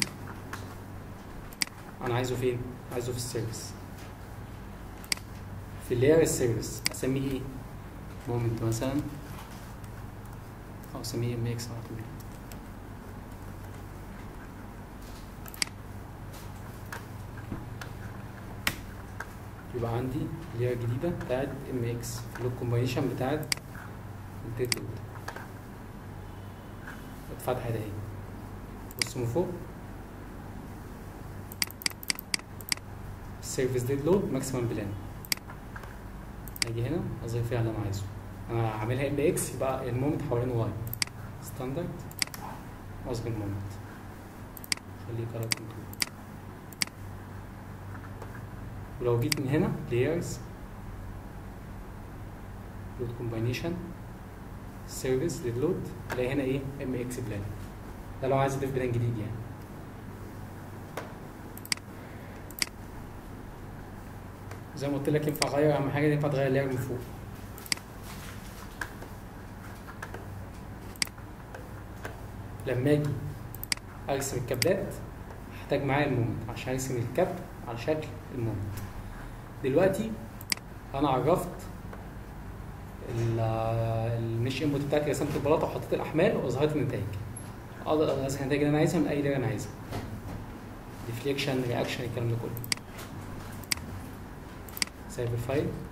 انا عايزه فين عايزه في السيرفيس في اللاير السيرفيس اسميه ايه مومنت مثلا او اسميه ام اكس على طول يبقى عندي لاير جديده بتاعت ام اكس في الكومباينيشن بتاعت الديد لود اتفتحت اهي بص من فوق سيرفيس ديد لود ماكسيمم بلان اجي هنا اظهر فيها اللي انا عايزه انا عاملها ام اكس يبقى المومنت حوالين واي ستاندرد اظهر المومنت خليه كلر كنترول ولو جيت من هنا layers لود كومباينيشن سيرفيس للود الاقي هنا ايه ام اكس بلان ده لو عايز اضيف بلان جديد يعني زي ما قلت لك ينفع اغير اهم حاجه ينفع تغير لاير من فوق لما اجي ارسم الكابلات هحتاج معايا المومنت عشان ارسم الكاب على شكل المومنت دلوقتي انا عرفت ال- المش انبوت بتاعتي رسمت البلاطه وحطيت الاحمال واظهرت النتائج اقدر ارسم النتائج اللي انا عايزها من اي اللي انا عايزها ديفليكشن رياكشن الكلام ده كله سايب الفايل